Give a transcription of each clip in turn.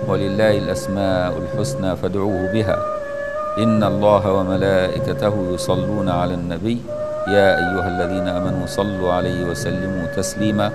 ولله الأسماء الحسنى فادعوه بها إن الله وملائكته يصلون على النبي يا أيها الذين آمنوا صلوا عليه وسلموا تسليما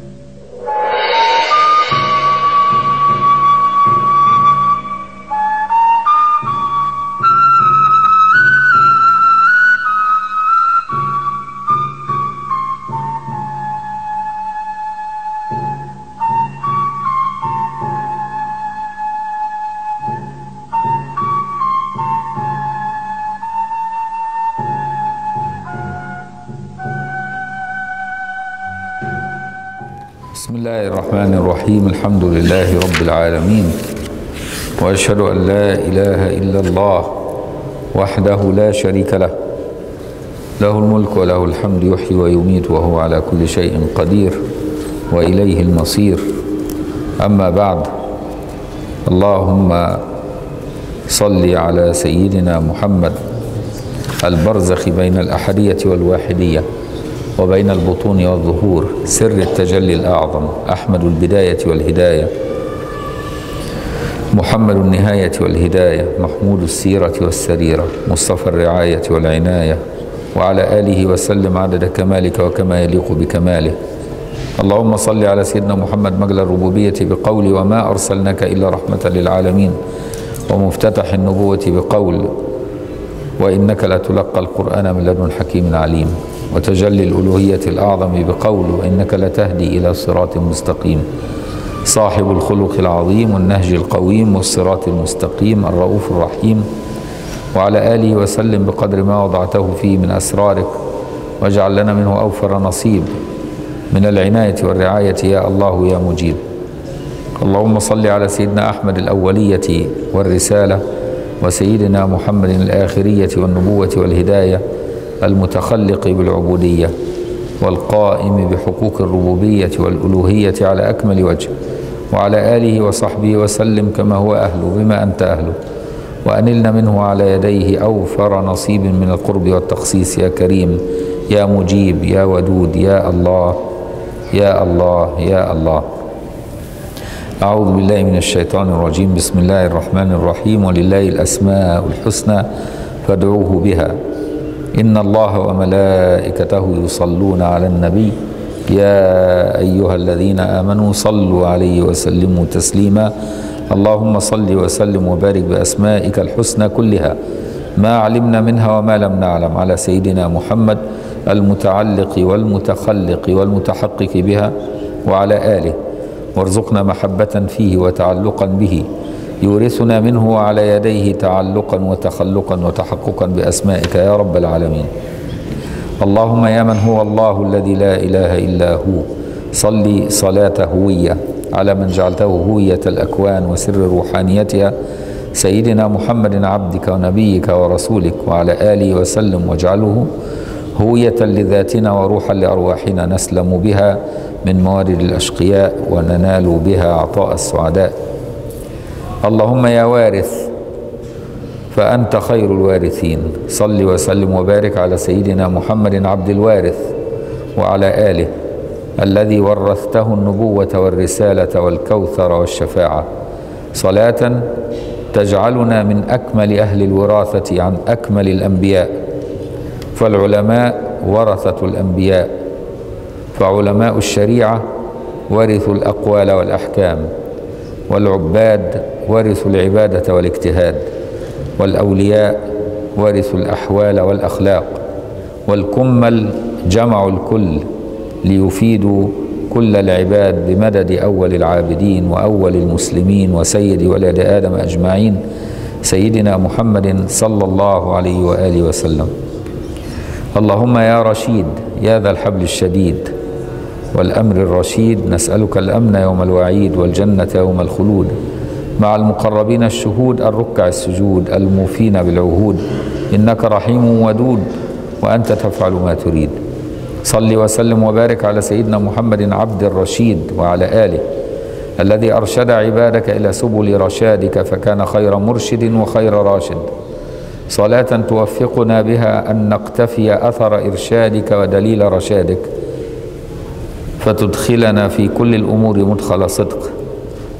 بسم الله الرحمن الرحيم الحمد لله رب العالمين واشهد ان لا اله الا الله وحده لا شريك له له الملك وله الحمد يحيي ويميت وهو على كل شيء قدير واليه المصير اما بعد اللهم صل على سيدنا محمد البرزخ بين الاحديه والواحديه وبين البطون والظهور سر التجلي الأعظم أحمد البداية والهداية محمد النهاية والهداية محمود السيرة والسريرة مصطفى الرعاية والعناية وعلى آله وسلم عدد كمالك وكما يليق بكماله اللهم صل على سيدنا محمد مجل الربوبية بقول وما أرسلناك إلا رحمة للعالمين ومفتتح النبوة بقول وإنك لتلقى القرآن من لدن حكيم عليم وتجلي الألوهية الأعظم بقول وإنك لتهدي إلى صراط مستقيم صاحب الخلق العظيم والنهج القويم والصراط المستقيم الرؤوف الرحيم وعلى آله وسلم بقدر ما وضعته فيه من أسرارك واجعل لنا منه أوفر نصيب من العناية والرعاية يا الله يا مجيب اللهم صل على سيدنا أحمد الأولية والرسالة وسيدنا محمد الآخرية والنبوة والهداية المتخلق بالعبودية والقائم بحقوق الربوبية والألوهية على أكمل وجه وعلى آله وصحبه وسلم كما هو أهله بما أنت أهله وأنلنا منه على يديه أوفر نصيب من القرب والتخصيص يا كريم يا مجيب يا ودود يا الله يا الله يا الله أعوذ بالله من الشيطان الرجيم بسم الله الرحمن الرحيم ولله الأسماء الحسنى فادعوه بها إن الله وملائكته يصلون على النبي يا أيها الذين آمنوا صلوا عليه وسلموا تسليما اللهم صل وسلم وبارك بأسمائك الحسنى كلها ما علمنا منها وما لم نعلم على سيدنا محمد المتعلق والمتخلق والمتحقق بها وعلى آله وارزقنا محبة فيه وتعلقا به يورثنا منه وعلى يديه تعلقا وتخلقا وتحققا باسمائك يا رب العالمين اللهم يا من هو الله الذي لا اله الا هو صلي صلاه هويه على من جعلته هويه الاكوان وسر روحانيتها سيدنا محمد عبدك ونبيك ورسولك وعلى اله وسلم واجعله هويه لذاتنا وروحا لارواحنا نسلم بها من موارد الاشقياء وننال بها عطاء السعداء اللهم يا وارث فأنت خير الوارثين صل وسلم وبارك على سيدنا محمد عبد الوارث وعلى آله الذي ورثته النبوة والرسالة والكوثر والشفاعة صلاة تجعلنا من أكمل أهل الوراثة عن أكمل الأنبياء فالعلماء ورثة الأنبياء فعلماء الشريعة ورثوا الأقوال والأحكام والعباد ورثوا العبادة والاجتهاد والأولياء ورثوا الأحوال والأخلاق والكمل جمعوا الكل ليفيدوا كل العباد بمدد أول العابدين وأول المسلمين وسيد ولد آدم أجمعين سيدنا محمد صلى الله عليه وآله وسلم اللهم يا رشيد يا ذا الحبل الشديد والأمر الرشيد نسألك الأمن يوم الوعيد والجنة يوم الخلود مع المقربين الشهود الركع السجود الموفين بالعهود إنك رحيم ودود وأنت تفعل ما تريد صل وسلم وبارك على سيدنا محمد عبد الرشيد وعلى آله الذي أرشد عبادك إلى سبل رشادك فكان خير مرشد وخير راشد صلاة توفقنا بها أن نقتفي أثر إرشادك ودليل رشادك فتدخلنا في كل الأمور مدخل صدق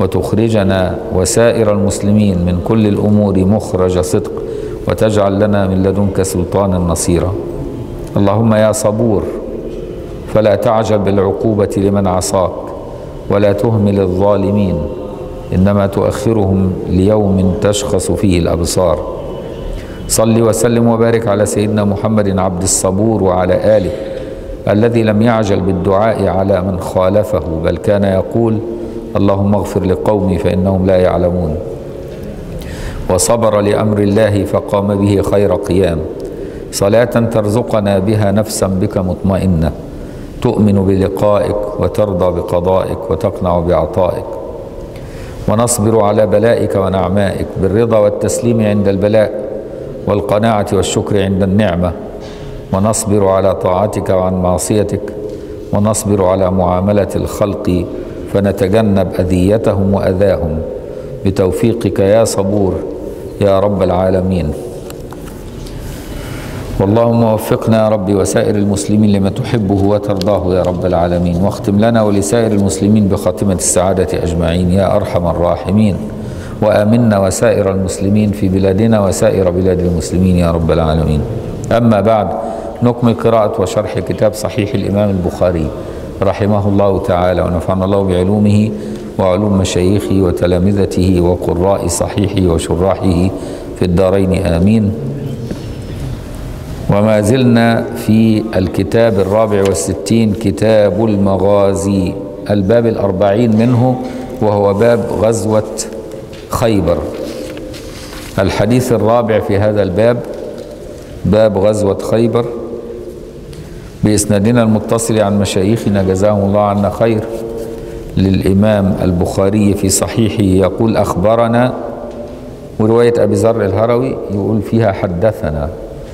وتخرجنا وسائر المسلمين من كل الأمور مخرج صدق وتجعل لنا من لدنك سلطانا نصيرا اللهم يا صبور فلا تعجل بالعقوبة لمن عصاك ولا تهمل الظالمين إنما تؤخرهم ليوم تشخص فيه الأبصار صل وسلم وبارك على سيدنا محمد عبد الصبور وعلى آله الذي لم يعجل بالدعاء على من خالفه بل كان يقول اللهم اغفر لقومي فإنهم لا يعلمون وصبر لأمر الله فقام به خير قيام صلاة ترزقنا بها نفسا بك مطمئنة تؤمن بلقائك وترضى بقضائك وتقنع بعطائك ونصبر على بلائك ونعمائك بالرضا والتسليم عند البلاء والقناعة والشكر عند النعمة ونصبر على طاعتك وعن معصيتك ونصبر على معاملة الخلق فنتجنب أذيتهم وأذاهم بتوفيقك يا صبور يا رب العالمين واللهم وفقنا يا رب وسائر المسلمين لما تحبه وترضاه يا رب العالمين واختم لنا ولسائر المسلمين بخاتمة السعادة أجمعين يا أرحم الراحمين وآمنا وسائر المسلمين في بلادنا وسائر بلاد المسلمين يا رب العالمين أما بعد نكمل قراءة وشرح كتاب صحيح الإمام البخاري رحمه الله تعالى ونفعنا الله بعلومه وعلوم مشايخه وتلامذته وقراء صحيحه وشراحه في الدارين آمين وما زلنا في الكتاب الرابع والستين كتاب المغازي الباب الأربعين منه وهو باب غزوة خيبر الحديث الرابع في هذا الباب باب غزوة خيبر بإسنادنا المتصل عن مشايخنا جزاهم الله عنا خير للإمام البخاري في صحيحه يقول أخبرنا ورواية أبي ذر الهروي يقول فيها حدثنا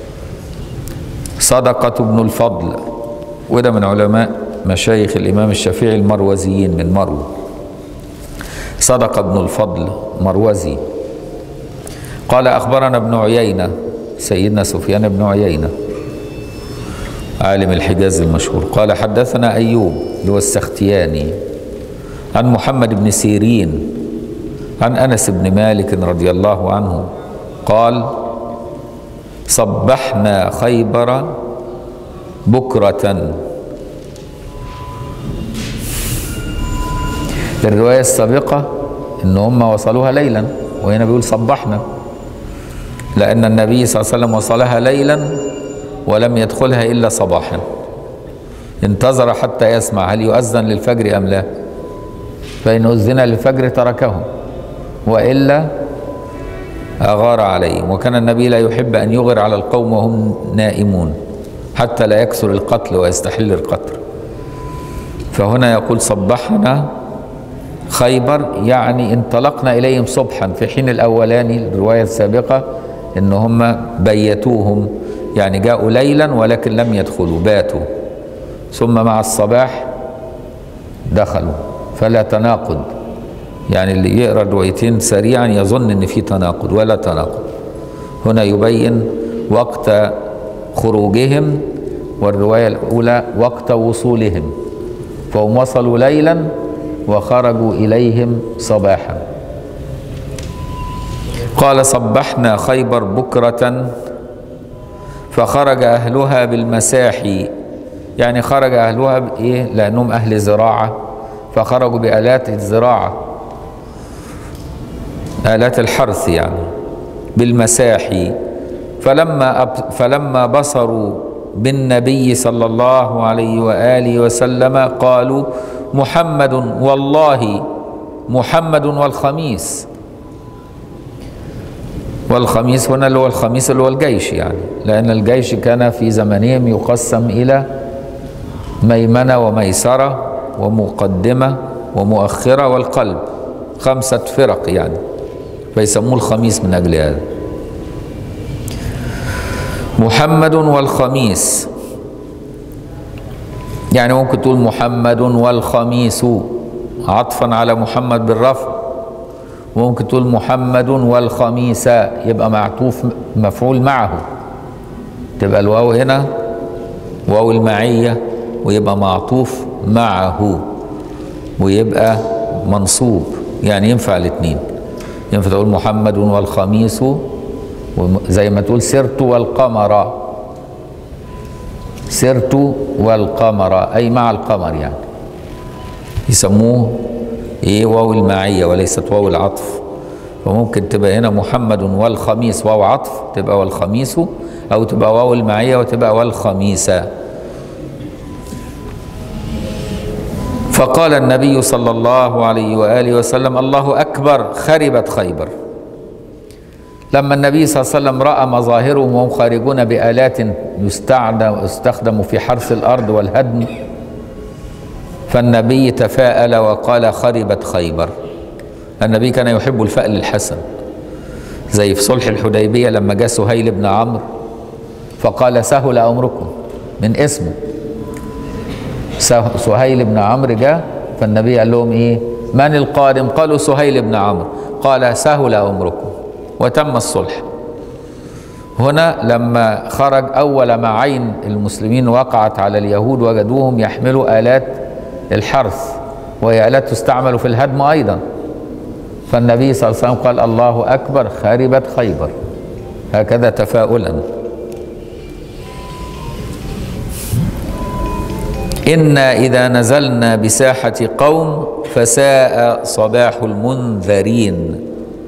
صدقة بن الفضل وده من علماء مشايخ الإمام الشافعي المروزيين من مرو صدقة بن الفضل مروزي قال أخبرنا ابن عيينة سيدنا سفيان بن عيينة عالم الحجاز المشهور قال حدثنا أيوب اللي هو السختياني عن محمد بن سيرين عن أنس بن مالك رضي الله عنه قال صبحنا خيبر بكرة الرواية السابقة إن هم وصلوها ليلا وهنا بيقول صبحنا لأن النبي صلى الله عليه وسلم وصلها ليلا ولم يدخلها إلا صباحا انتظر حتى يسمع هل يؤذن للفجر أم لا فإن أذن للفجر تركهم وإلا أغار عليهم وكان النبي لا يحب أن يغر على القوم وهم نائمون حتى لا يكثر القتل ويستحل القتل فهنا يقول صبحنا خيبر يعني انطلقنا إليهم صبحا في حين الأولاني الرواية السابقة إن هم بيتوهم يعني جاءوا ليلا ولكن لم يدخلوا باتوا ثم مع الصباح دخلوا فلا تناقض يعني اللي يقرا الروايتين سريعا يظن ان في تناقض ولا تناقض هنا يبين وقت خروجهم والروايه الاولى وقت وصولهم فهم وصلوا ليلا وخرجوا اليهم صباحا قال صبحنا خيبر بكره فخرج اهلها بالمساحي يعني خرج اهلها بايه لانهم اهل زراعه فخرجوا بآلات الزراعة آلات الحرث يعني بالمساحي فلما أب فلما بصروا بالنبي صلى الله عليه وآله وسلم قالوا محمد والله محمد والخميس والخميس هنا اللي هو الخميس اللي هو الجيش يعني لأن الجيش كان في زمانهم يقسم إلى ميمنة وميسرة ومقدمة ومؤخرة والقلب خمسة فرق يعني فيسموه الخميس من أجل هذا محمد والخميس يعني ممكن تقول محمد والخميس عطفا على محمد بالرفع وممكن تقول محمد والخميس يبقى معطوف مفعول معه تبقى الواو هنا واو المعية ويبقى معطوف معه ويبقى منصوب يعني ينفع الاثنين ينفع تقول محمد والخميس زي ما تقول سرت والقمر سرت والقمر أي مع القمر يعني يسموه ايه واو المعية وليست واو العطف فممكن تبقى هنا محمد والخميس واو عطف تبقى والخميس أو تبقى واو المعية وتبقى والخميس فقال النبي صلى الله عليه وآله وسلم الله أكبر خربت خيبر لما النبي صلى الله عليه وسلم رأى مظاهرهم وهم خارجون بآلات يستخدم في حرث الأرض والهدم فالنبي تفاءل وقال خربت خيبر النبي كان يحب الفأل الحسن زي في صلح الحديبية لما جاء سهيل بن عمرو فقال سهل أمركم من اسمه سهيل بن عمرو جاء فالنبي قال لهم ايه من القادم قالوا سهيل بن عمرو قال سهل أمركم وتم الصلح هنا لما خرج أول ما عين المسلمين وقعت على اليهود وجدوهم يحملوا آلات الحرث وهي آلات تستعمل في الهدم أيضا فالنبي صلى الله عليه وسلم قال الله أكبر خربت خيبر هكذا تفاؤلا إنا إذا نزلنا بساحة قوم فساء صباح المنذرين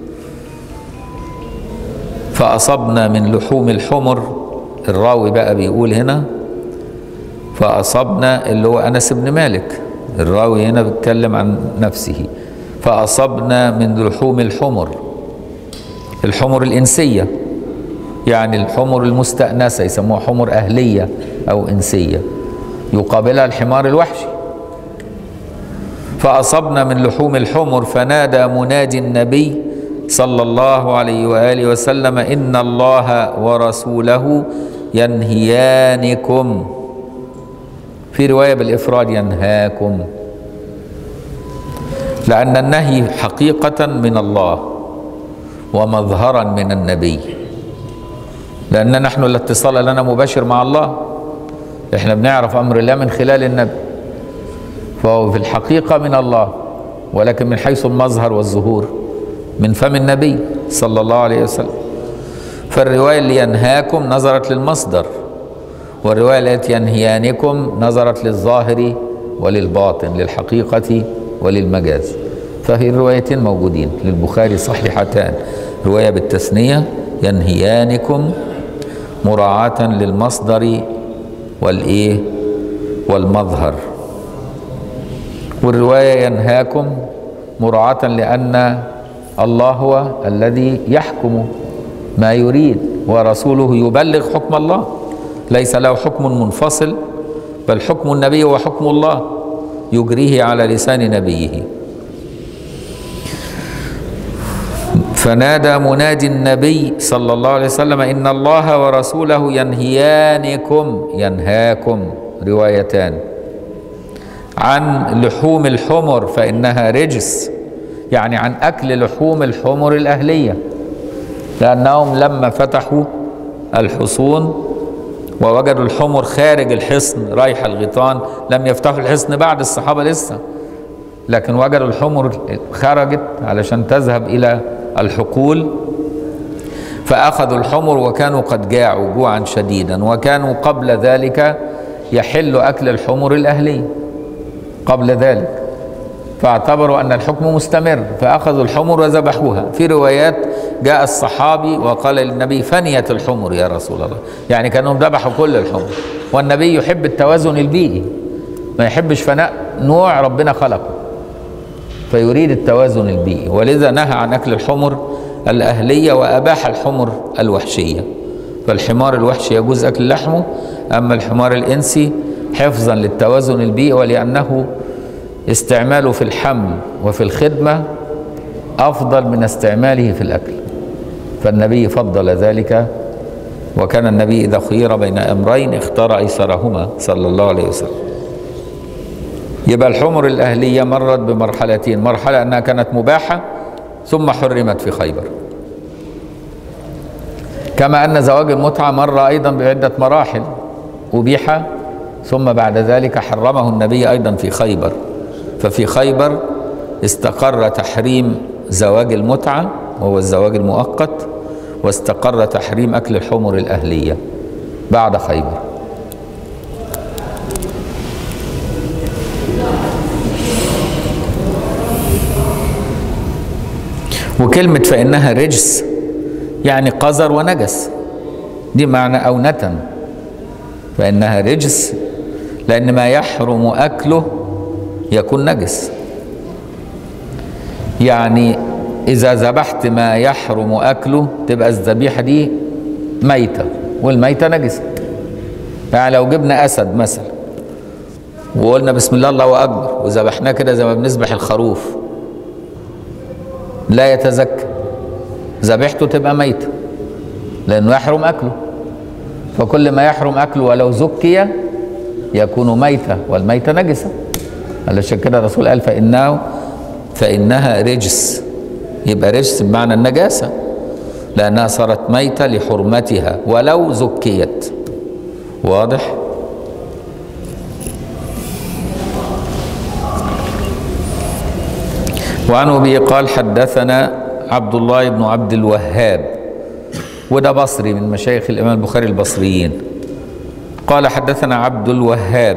فأصبنا من لحوم الحمر الراوي بقى بيقول هنا فأصبنا اللي هو أنس بن مالك الراوي هنا بيتكلم عن نفسه فأصبنا من لحوم الحمر الحمر الإنسية يعني الحمر المستأنسة يسموها حمر أهلية أو إنسية يقابلها الحمار الوحشي فأصبنا من لحوم الحمر فنادى منادي النبي صلى الله عليه وآله وسلم إن الله ورسوله ينهيانكم في رواية بالإفراد ينهاكم لأن النهي حقيقة من الله ومظهرا من النبي لأن نحن الاتصال لنا مباشر مع الله احنا بنعرف أمر الله من خلال النبي فهو في الحقيقة من الله ولكن من حيث المظهر والظهور من فم النبي صلى الله عليه وسلم فالرواية اللي ينهاكم نظرت للمصدر والرواية التي ينهيانكم نظرت للظاهر وللباطن للحقيقة وللمجاز فهي الروايتين موجودين للبخاري صحيحتان رواية بالتثنية ينهيانكم مراعاة للمصدر والإيه والمظهر والرواية ينهاكم مراعاة لأن الله هو الذي يحكم ما يريد ورسوله يبلغ حكم الله ليس له حكم منفصل بل حكم النبي هو حكم الله يجريه على لسان نبيه فنادى منادي النبي صلى الله عليه وسلم ان الله ورسوله ينهيانكم ينهاكم روايتان عن لحوم الحمر فانها رجس يعني عن اكل لحوم الحمر الاهليه لانهم لما فتحوا الحصون ووجدوا الحمر خارج الحصن رايح الغيطان لم يفتحوا الحصن بعد الصحابه لسه لكن وجدوا الحمر خرجت علشان تذهب الى الحقول فاخذوا الحمر وكانوا قد جاعوا جوعا شديدا وكانوا قبل ذلك يحل اكل الحمر الاهليه قبل ذلك فاعتبروا ان الحكم مستمر فاخذوا الحمر وذبحوها في روايات جاء الصحابي وقال للنبي فنيت الحمر يا رسول الله يعني كانهم ذبحوا كل الحمر والنبي يحب التوازن البيئي ما يحبش فناء نوع ربنا خلقه فيريد التوازن البيئي ولذا نهى عن اكل الحمر الاهليه واباح الحمر الوحشيه فالحمار الوحشي يجوز اكل لحمه اما الحمار الانسي حفظا للتوازن البيئي ولانه استعماله في الحمل وفي الخدمه افضل من استعماله في الاكل فالنبي فضل ذلك وكان النبي اذا خير بين امرين اختار ايسرهما صلى الله عليه وسلم يبقى الحمر الأهلية مرت بمرحلتين مرحلة أنها كانت مباحة ثم حرمت في خيبر كما أن زواج المتعة مر أيضا بعدة مراحل أبيح ثم بعد ذلك حرمه النبي أيضا في خيبر ففي خيبر استقر تحريم زواج المتعة وهو الزواج المؤقت واستقر تحريم أكل الحمر الأهلية بعد خيبر وكلمة فإنها رجس يعني قذر ونجس دي معنى أو نتن فإنها رجس لأن ما يحرم أكله يكون نجس يعني إذا ذبحت ما يحرم أكله تبقى الذبيحة دي ميتة والميتة نجسة يعني لو جبنا أسد مثلا وقلنا بسم الله الله أكبر وذبحناه كده زي ما بنذبح الخروف لا يتزكى ذبيحته تبقى ميتة لأنه يحرم أكله فكل ما يحرم أكله ولو زكي يكون ميتة والميتة نجسة علشان كده الرسول قال فإنه فإنها رجس يبقى رجس بمعنى النجاسة لأنها صارت ميتة لحرمتها ولو زكيت واضح؟ وعن أبي قال حدثنا عبد الله بن عبد الوهاب وده بصري من مشايخ الإمام البخاري البصريين قال حدثنا عبد الوهاب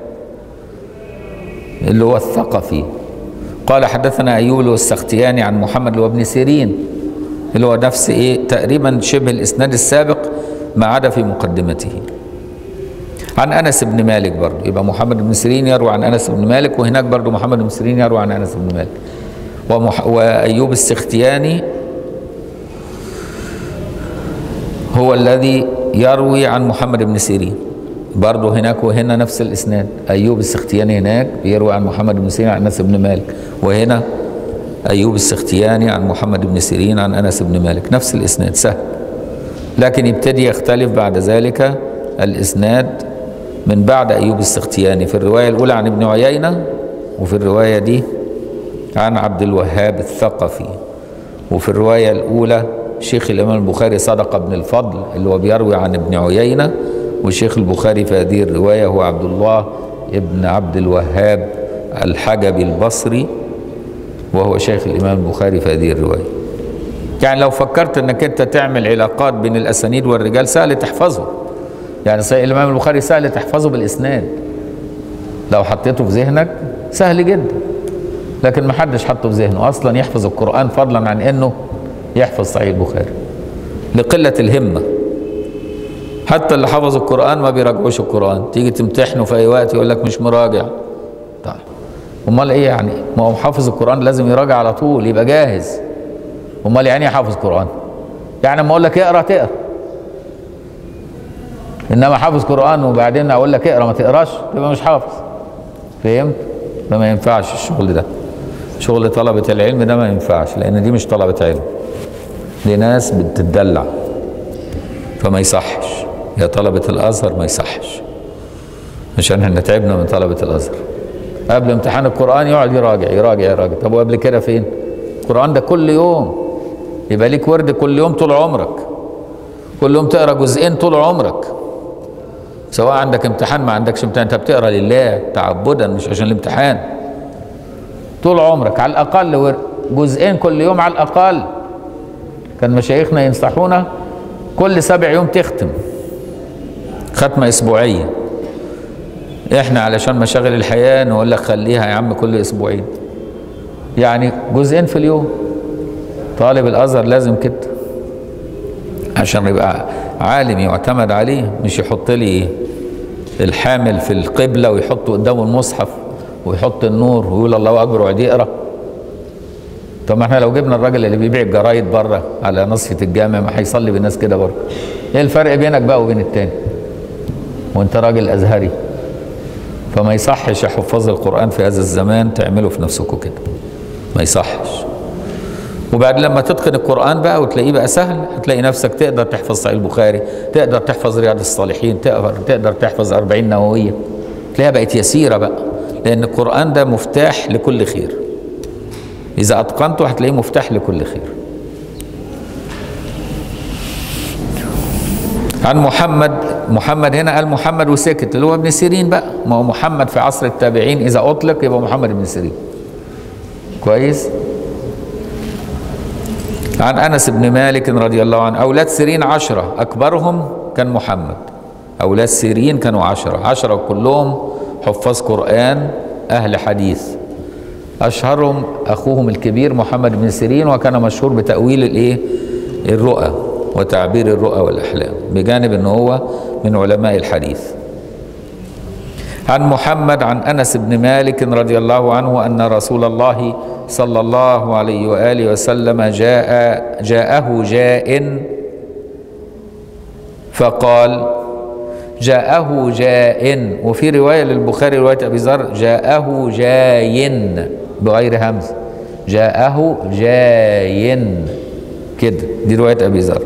اللي هو الثقفي قال حدثنا أيوب السختياني عن محمد وابن سيرين اللي هو نفس إيه تقريبا شبه الإسناد السابق ما عدا في مقدمته عن أنس بن مالك برضه يبقى محمد بن سيرين يروي عن أنس بن مالك وهناك برضه محمد بن سيرين يروي عن أنس بن مالك ومح... وأيوب السختياني هو الذي يروي عن محمد بن سيرين برضه هناك وهنا نفس الاسناد ايوب السختياني هناك بيروي عن محمد بن سيرين عن انس بن مالك وهنا ايوب السختياني عن محمد بن سيرين عن انس بن مالك نفس الاسناد سهل لكن يبتدي يختلف بعد ذلك الاسناد من بعد ايوب السختياني في الروايه الاولى عن ابن عيينه وفي الروايه دي عن عبد الوهاب الثقفي وفي الروايه الاولى شيخ الامام البخاري صدق بن الفضل اللي هو بيروي عن ابن عيينه وشيخ البخاري في هذه الروايه هو عبد الله ابن عبد الوهاب الحجبي البصري وهو شيخ الامام البخاري في هذه الروايه. يعني لو فكرت انك انت تعمل علاقات بين الاسانيد والرجال سهل تحفظه. يعني صحيح الامام البخاري سهل تحفظه بالاسناد. لو حطيته في ذهنك سهل جدا. لكن ما حدش حطه في ذهنه اصلا يحفظ القران فضلا عن انه يحفظ صحيح البخاري. لقله الهمه. حتى اللي حفظ القرآن ما بيراجعوش القرآن تيجي تمتحنه في أي وقت يقول لك مش مراجع طيب أمال إيه يعني ما هو حافظ القرآن لازم يراجع على طول يبقى جاهز أمال يعني إيه حافظ قرآن يعني لما أقول لك اقرأ تقرأ إنما حافظ قرآن وبعدين أقول لك اقرأ ما تقراش تبقى مش حافظ فهمت ده ما ينفعش الشغل ده شغل طلبة العلم ده ما ينفعش لأن دي مش طلبة علم دي ناس بتتدلع فما يصحش يا طلبة الأزهر ما يصحش عشان احنا تعبنا من طلبة الأزهر قبل امتحان القرآن يقعد يراجع يراجع يراجع طب وقبل كده فين؟ القرآن ده كل يوم يبقى ليك ورد كل يوم طول عمرك كل يوم تقرا جزئين طول عمرك سواء عندك امتحان ما عندكش امتحان انت بتقرا لله تعبدا مش عشان الامتحان طول عمرك على الاقل ورد جزئين كل يوم على الاقل كان مشايخنا ينصحونا كل سبع يوم تختم ختمة أسبوعية إحنا علشان مشاغل الحياة نقول لك خليها يا عم كل أسبوعين يعني جزئين في اليوم طالب الأزهر لازم كده عشان يبقى عالم يعتمد عليه مش يحط لي الحامل في القبلة ويحطه قدامه المصحف ويحط النور ويقول الله أكبر ويقعد يقرأ طب ما احنا لو جبنا الراجل اللي بيبيع الجرايد بره على نصفة الجامع ما هيصلي بالناس كده برضه ايه الفرق بينك بقى وبين التاني وانت راجل ازهري فما يصحش يا حفاظ القرآن في هذا الزمان تعملوا في نفسكم كده ما يصحش وبعد لما تتقن القرآن بقى وتلاقيه بقى سهل هتلاقي نفسك تقدر تحفظ صحيح البخاري تقدر تحفظ رياض الصالحين تقدر تقدر تحفظ أربعين نووية تلاقيها بقت يسيرة بقى لأن القرآن ده مفتاح لكل خير إذا أتقنته هتلاقيه مفتاح لكل خير عن محمد محمد هنا قال محمد وسكت اللي هو ابن سيرين بقى ما هو محمد في عصر التابعين إذا أطلق يبقى محمد بن سيرين كويس عن انس بن مالك رضي الله عنه اولاد سيرين عشره اكبرهم كان محمد اولاد سيرين كانوا عشره عشره كلهم حفاظ قران اهل حديث اشهرهم اخوهم الكبير محمد بن سيرين وكان مشهور بتاويل الايه الرؤى وتعبير الرؤى والاحلام بجانب ان هو من علماء الحديث عن محمد عن انس بن مالك رضي الله عنه ان رسول الله صلى الله عليه واله وسلم جاء جاءه جاء فقال جاءه جاء وفي روايه للبخاري روايه ابي ذر جاءه جاين بغير همز جاءه جاين كده دي روايه ابي ذر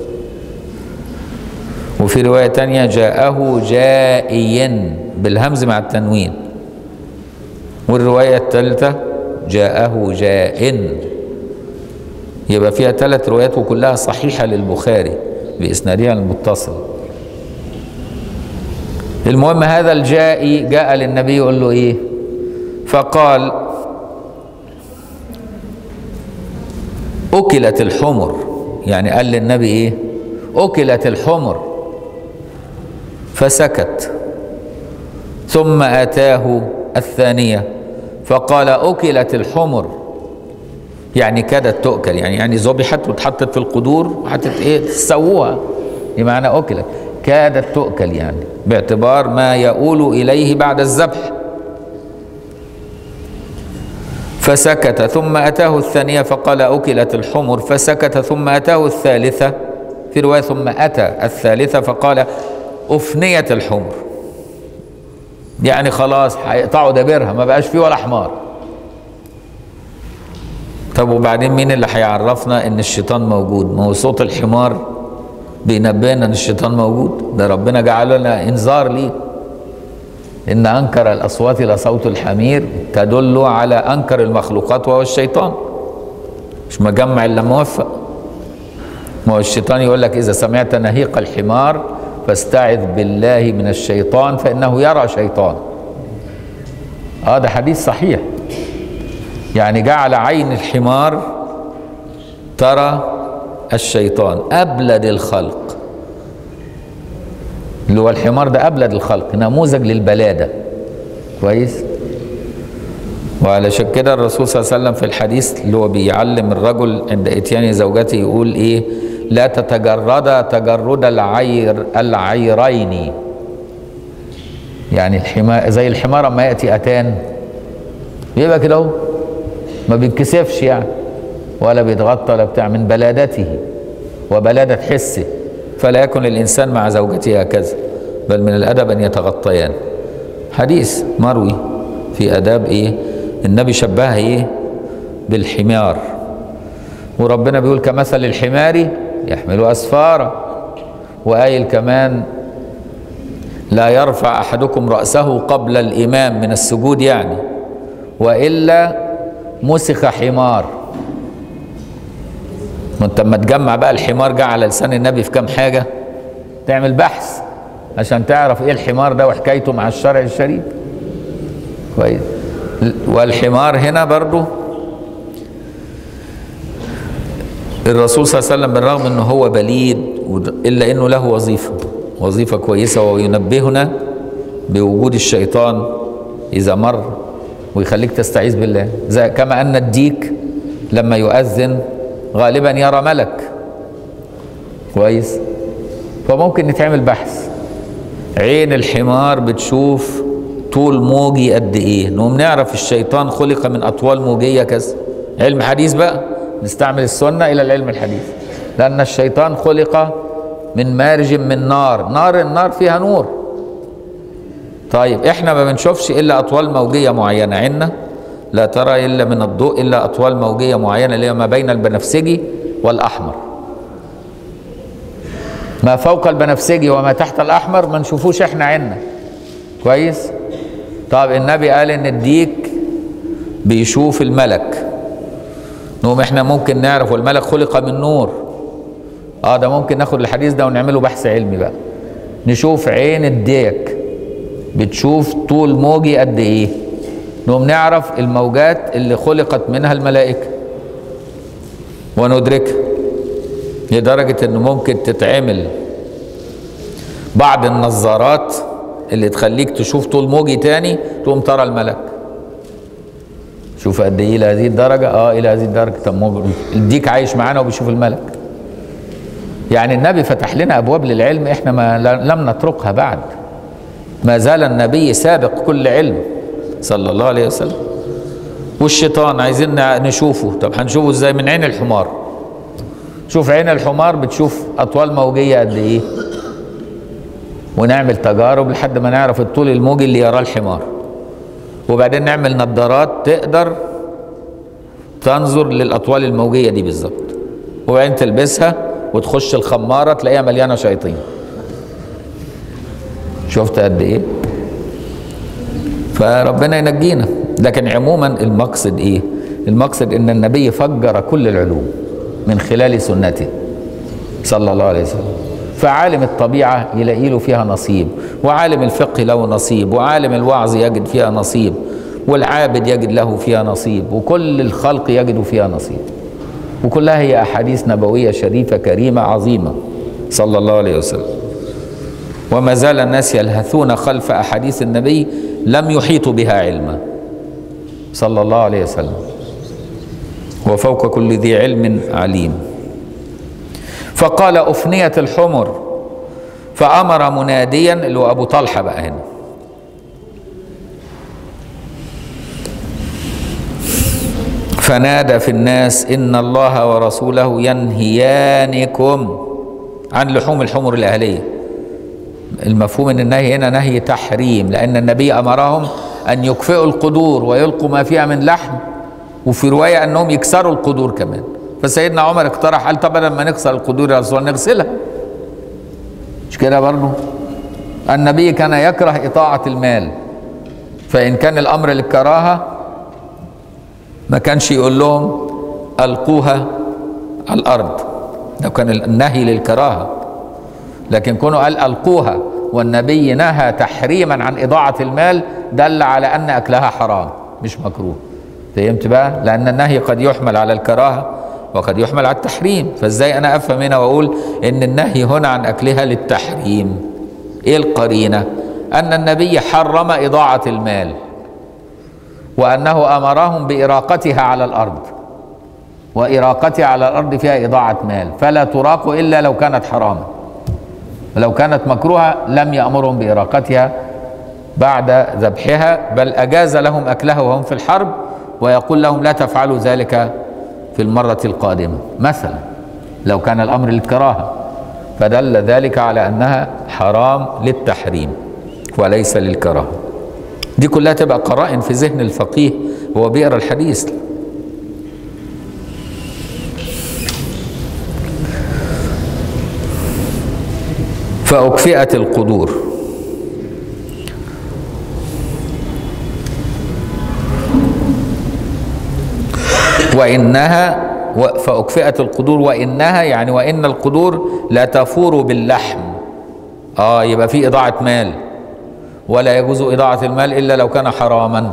وفي روايه تانية جاءه جائي بالهمز مع التنوين والروايه الثالثه جاءه جاء يبقى فيها ثلاث روايات وكلها صحيحه للبخاري باسنادها المتصل المهم هذا الجائي جاء للنبي يقول له ايه فقال اكلت الحمر يعني قال للنبي ايه اكلت الحمر فسكت ثم اتاه الثانيه فقال اكلت الحمر يعني كادت تؤكل يعني يعني ذبحت واتحطت في القدور وحطت ايه تسووها بمعنى اكلت كادت تؤكل يعني باعتبار ما يؤول اليه بعد الذبح فسكت ثم اتاه الثانيه فقال اكلت الحمر فسكت ثم اتاه الثالثه في روايه ثم اتى الثالثه فقال افنيت الحمر يعني خلاص هيقطعوا دابرها ما بقاش فيه ولا حمار طب وبعدين مين اللي هيعرفنا ان الشيطان موجود ما هو صوت الحمار بينبهنا ان الشيطان موجود ده ربنا جعل لنا انذار ليه ان انكر الاصوات لصوت الحمير تدل على انكر المخلوقات وهو الشيطان مش مجمع الا موفق ما هو الشيطان يقول لك اذا سمعت نهيق الحمار فاستعذ بالله من الشيطان فانه يرى شيطان اه ده حديث صحيح يعني جعل عين الحمار ترى الشيطان ابلد الخلق اللي هو الحمار ده ابلد الخلق نموذج للبلاده كويس وعلشان كده الرسول صلى الله عليه وسلم في الحديث اللي هو بيعلم الرجل عند اتيان زوجته يقول ايه لا تتجرد تجرد العير العيرين يعني الحمار زي الحمار اما ياتي اتان بيبقى كده اهو ما بيتكسفش يعني ولا بيتغطى ولا بتاع من بلادته وبلادة حسه فلا يكن الإنسان مع زوجته هكذا بل من الأدب أن يتغطيان حديث مروي في آداب إيه النبي شبهها إيه بالحمار وربنا بيقول كمثل الحمار يحمل أسفارا وقايل كمان لا يرفع أحدكم رأسه قبل الإمام من السجود يعني وإلا مسخ حمار ما انت لما تجمع بقى الحمار جه على لسان النبي في كام حاجه تعمل بحث عشان تعرف ايه الحمار ده وحكايته مع الشرع الشريف كويس والحمار هنا برضو الرسول صلى الله عليه وسلم بالرغم انه هو بليد الا انه له وظيفه وظيفه كويسه وينبهنا بوجود الشيطان اذا مر ويخليك تستعيذ بالله زي كما ان الديك لما يؤذن غالبا يرى ملك كويس فممكن نتعمل بحث عين الحمار بتشوف طول موجي قد ايه نقوم نعرف الشيطان خلق من اطوال موجيه كذا علم حديث بقى نستعمل السنه الى العلم الحديث لان الشيطان خلق من مارج من نار نار النار فيها نور طيب احنا ما بنشوفش الا اطوال موجيه معينه عنا لا ترى الا من الضوء الا اطوال موجيه معينه اللي هي ما بين البنفسجي والاحمر ما فوق البنفسجي وما تحت الاحمر ما نشوفوش احنا عنا كويس طب النبي قال ان الديك بيشوف الملك نقوم احنا ممكن نعرف والملك خلق من نور اه ده ممكن ناخد الحديث ده ونعمله بحث علمي بقى نشوف عين الديك بتشوف طول موجي قد ايه نقوم نعرف الموجات اللي خلقت منها الملائكة وندركها لدرجة انه ممكن تتعمل بعض النظارات اللي تخليك تشوف طول موجي تاني تقوم ترى الملك شوف قد ايه الى هذه الدرجة اه الى هذه الدرجة طب موجي الديك عايش معانا وبيشوف الملك يعني النبي فتح لنا ابواب للعلم احنا ما لم نتركها بعد ما زال النبي سابق كل علم صلى الله عليه وسلم والشيطان عايزين نشوفه طب هنشوفه ازاي من عين الحمار شوف عين الحمار بتشوف اطوال موجيه قد ايه ونعمل تجارب لحد ما نعرف الطول الموجي اللي يراه الحمار وبعدين نعمل نظارات تقدر تنظر للاطوال الموجيه دي بالظبط وبعدين تلبسها وتخش الخماره تلاقيها مليانه شياطين شفت قد ايه فربنا ينجينا لكن عموما المقصد ايه المقصد ان النبي فجر كل العلوم من خلال سنته صلى الله عليه وسلم فعالم الطبيعة يلاقي له فيها نصيب وعالم الفقه له نصيب وعالم الوعظ يجد فيها نصيب والعابد يجد له فيها نصيب وكل الخلق يجد فيها نصيب وكلها هي أحاديث نبوية شريفة كريمة عظيمة صلى الله عليه وسلم وما زال الناس يلهثون خلف أحاديث النبي لم يحيطوا بها علما صلى الله عليه وسلم وفوق كل ذي علم عليم فقال أفنيت الحمر فأمر مناديا اللي هو أبو طلحة بقى هنا فنادى في الناس إن الله ورسوله ينهيانكم عن لحوم الحمر الأهلية المفهوم ان النهي هنا نهي تحريم لان النبي امرهم ان يكفئوا القدور ويلقوا ما فيها من لحم وفي روايه انهم يكسروا القدور كمان فسيدنا عمر اقترح قال طب بدل ما نكسر القدور يا رسول الله نغسلها مش كده برضه النبي كان يكره اطاعه المال فان كان الامر للكراهه ما كانش يقول لهم القوها على الارض لو كان النهي للكراهه لكن كونه قال القوها والنبي نهى تحريما عن اضاعه المال دل على ان اكلها حرام مش مكروه فهمت بقى لان النهي قد يحمل على الكراهه وقد يحمل على التحريم فازاي انا افهم هنا واقول ان النهي هنا عن اكلها للتحريم ايه القرينه ان النبي حرم اضاعه المال وانه امرهم باراقتها على الارض واراقتها على الارض فيها اضاعه مال فلا تراق الا لو كانت حراما ولو كانت مكروهة لم يأمرهم بإراقتها بعد ذبحها بل أجاز لهم أكلها وهم في الحرب ويقول لهم لا تفعلوا ذلك في المرة القادمة مثلا لو كان الأمر للكراهة فدل ذلك على أنها حرام للتحريم وليس للكراهة دي كلها تبقى قرائن في ذهن الفقيه وهو بيقرا الحديث فأكفئت القدور وإنها فأكفئت القدور وإنها يعني وإن القدور لا تفور باللحم آه يبقى في إضاعة مال ولا يجوز إضاعة المال إلا لو كان حراما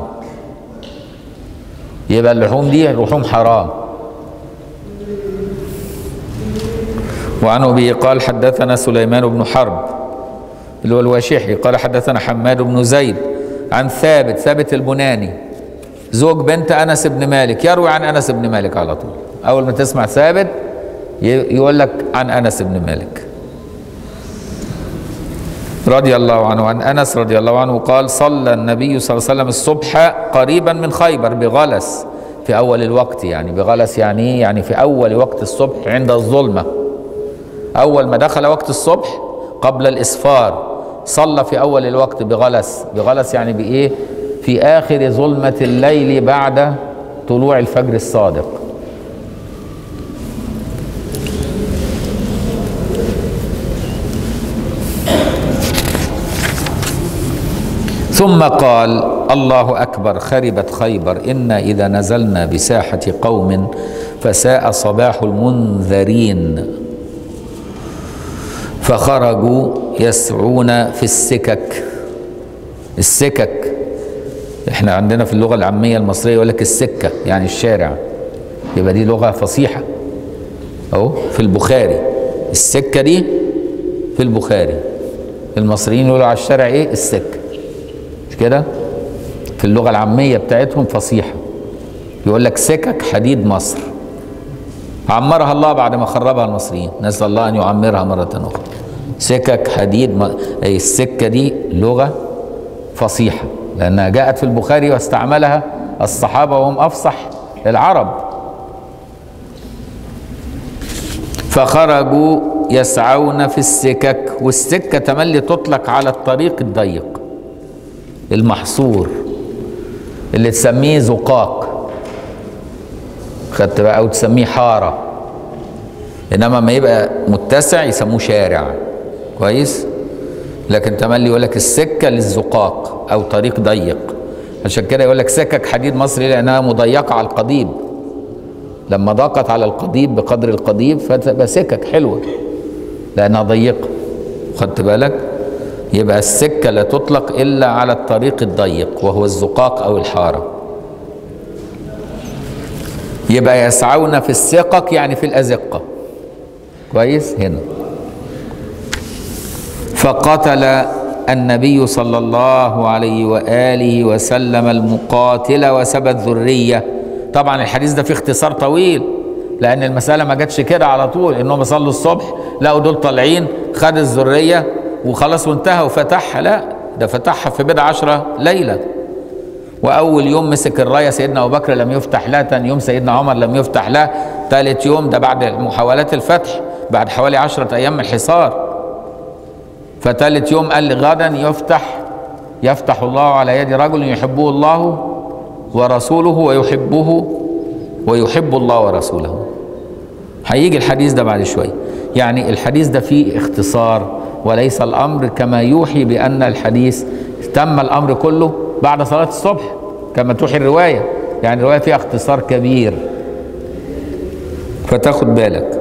يبقى اللحوم دي لحوم حرام وعن ابي قال حدثنا سليمان بن حرب اللي هو الواشحي قال حدثنا حماد بن زيد عن ثابت ثابت البناني زوج بنت انس بن مالك يروي عن انس بن مالك على طول اول ما تسمع ثابت يقول لك عن انس بن مالك رضي الله عنه عن انس رضي الله عنه قال صلى النبي صلى الله عليه وسلم الصبح قريبا من خيبر بغلس في اول الوقت يعني بغلس يعني يعني في اول وقت الصبح عند الظلمه أول ما دخل وقت الصبح قبل الإسفار صلى في أول الوقت بغلس بغلس يعني بإيه في آخر ظلمة الليل بعد طلوع الفجر الصادق ثم قال الله أكبر خربت خيبر إنا إذا نزلنا بساحة قوم فساء صباح المنذرين فخرجوا يسعون في السكك السكك احنا عندنا في اللغة العامية المصرية يقول لك السكة يعني الشارع يبقى دي لغة فصيحة اهو في البخاري السكة دي في البخاري المصريين يقولوا على الشارع ايه السكة مش كده في اللغة العامية بتاعتهم فصيحة يقول لك سكك حديد مصر عمرها الله بعد ما خربها المصريين نسأل الله أن يعمرها مرة أخرى سكك حديد م... أي السكة دي لغة فصيحة لأنها جاءت في البخاري واستعملها الصحابة وهم أفصح العرب فخرجوا يسعون في السكك والسكة تملي تطلق على الطريق الضيق المحصور اللي تسميه زقاق خدت بقى او تسميه حاره انما ما يبقى متسع يسموه شارع كويس لكن تملي يقول لك السكه للزقاق او طريق ضيق عشان كده يقول لك سكك حديد مصري لانها مضيقه على القضيب لما ضاقت على القضيب بقدر القضيب فتبقى سكك حلوه لانها ضيقه خدت بالك يبقى السكه لا تطلق الا على الطريق الضيق وهو الزقاق او الحاره يبقى يسعون في السقق يعني في الازقه كويس هنا فقتل النبي صلى الله عليه واله وسلم المقاتل وسبى الذريه طبعا الحديث ده فيه اختصار طويل لان المساله ما جاتش كده على طول انهم صلوا الصبح لقوا دول طالعين خد الذريه وخلاص وانتهى وفتحها لا ده فتحها في بضع عشرة ليله واول يوم مسك الرايه سيدنا ابو بكر لم يفتح له ثاني يوم سيدنا عمر لم يفتح له ثالث يوم ده بعد محاولات الفتح بعد حوالي عشرة ايام من الحصار فثالث يوم قال لي غدا يفتح يفتح الله على يد رجل يحبه الله ورسوله ويحبه ويحب الله ورسوله هيجي الحديث ده بعد شويه يعني الحديث ده فيه اختصار وليس الامر كما يوحي بان الحديث تم الامر كله بعد صلاه الصبح كما توحي الروايه يعني الروايه فيها اختصار كبير فتاخد بالك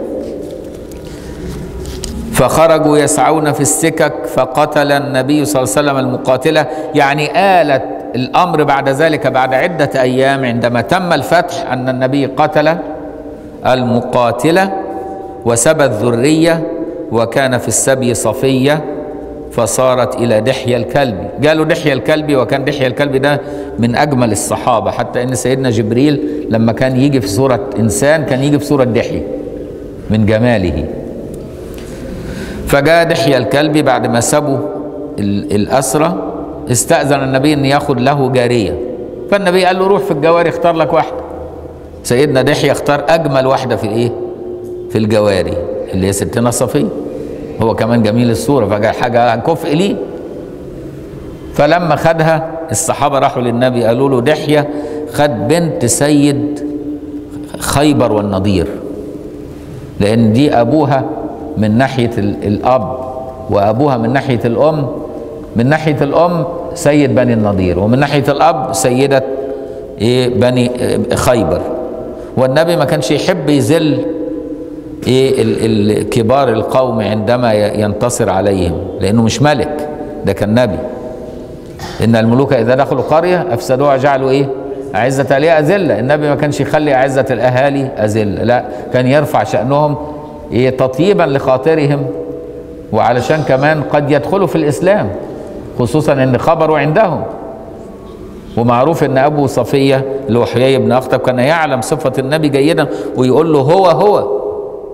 فخرجوا يسعون في السكك فقتل النبي صلى الله عليه وسلم المقاتله يعني آلت الامر بعد ذلك بعد عده ايام عندما تم الفتح ان النبي قتل المقاتله وسبى الذريه وكان في السبي صفيه فصارت الى دحية الكلب قالوا دحية الكلب وكان دحية الكلب ده من اجمل الصحابه حتى ان سيدنا جبريل لما كان يجي في صوره انسان كان يجي في صوره دحية من جماله فجاء دحية الكلب بعد ما سبوا الاسرى استأذن النبي ان ياخد له جارية فالنبي قال له روح في الجواري اختار لك واحدة سيدنا دحية اختار اجمل واحدة في الايه في الجواري اللي هي ستنا صفية هو كمان جميل الصورة فجاء حاجة كفء ليه فلما خدها الصحابة راحوا للنبي قالوا له دحية خد بنت سيد خيبر والنضير لأن دي أبوها من ناحية الأب وأبوها من ناحية الأم من ناحية الأم سيد بني النضير ومن ناحية الأب سيدة إيه بني خيبر والنبي ما كانش يحب يذل إيه ال ال كبار القوم عندما ينتصر عليهم لأنه مش ملك ده كان نبي إن الملوك إذا دخلوا قرية أفسدوها جعلوا إيه أعزة أهلها أذلة النبي ما كانش يخلي أعزة الأهالي أذلة لا كان يرفع شأنهم إيه تطيبا لخاطرهم وعلشان كمان قد يدخلوا في الإسلام خصوصا ان خبروا عندهم ومعروف ان ابو صفيه اللي هو حيي بن اخطب كان يعلم صفه النبي جيدا ويقول له هو هو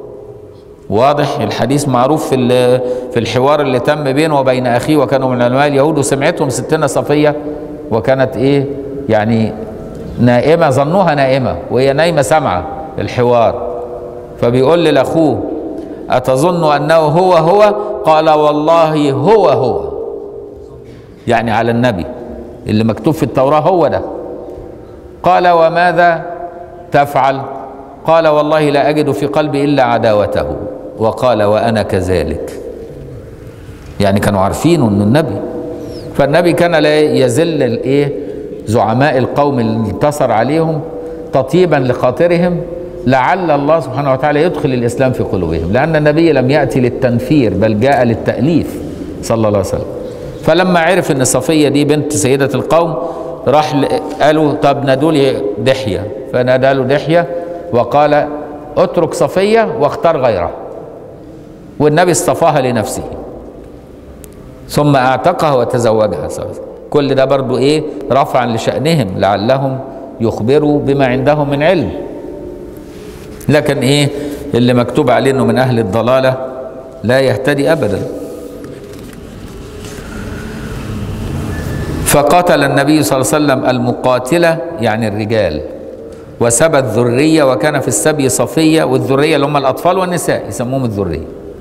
واضح الحديث معروف في في الحوار اللي تم بينه وبين اخيه وكانوا من علماء اليهود وسمعتهم ستنا صفيه وكانت ايه يعني نائمه ظنوها نائمه وهي نايمه سامعه الحوار فبيقول لاخوه اتظن انه هو هو قال والله هو هو يعني على النبي اللي مكتوب في التوراة هو ده قال وماذا تفعل قال والله لا أجد في قلبي إلا عداوته وقال وأنا كذلك يعني كانوا عارفين أنه النبي فالنبي كان لا يزل الايه زعماء القوم اللي انتصر عليهم تطيبا لخاطرهم لعل الله سبحانه وتعالى يدخل الاسلام في قلوبهم لان النبي لم ياتي للتنفير بل جاء للتاليف صلى الله عليه وسلم فلما عرف ان صفيه دي بنت سيده القوم راح ل- قالوا طب نادوا لي دحيه فنادى له دحيه وقال اترك صفيه واختار غيرها والنبي اصطفاها لنفسه ثم اعتقها وتزوجها صلى الله عليه وسلم. كل ده برضو ايه رفعا لشأنهم لعلهم يخبروا بما عندهم من علم لكن ايه اللي مكتوب عليه انه من اهل الضلاله لا يهتدي ابدا فقاتل النبي صلى الله عليه وسلم المقاتله يعني الرجال وسبى الذريه وكان في السبي صفيه والذريه اللي هم الاطفال والنساء يسموهم الذريه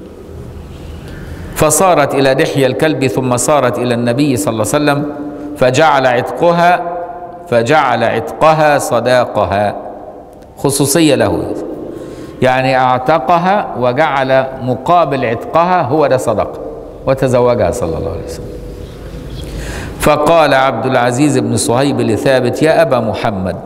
فصارت الى دحية الكلب ثم صارت الى النبي صلى الله عليه وسلم فجعل عتقها فجعل عتقها صداقها خصوصيه له يعني اعتقها وجعل مقابل عتقها هو ده صدقه وتزوجها صلى الله عليه وسلم فقال عبد العزيز بن صهيب لثابت يا ابا محمد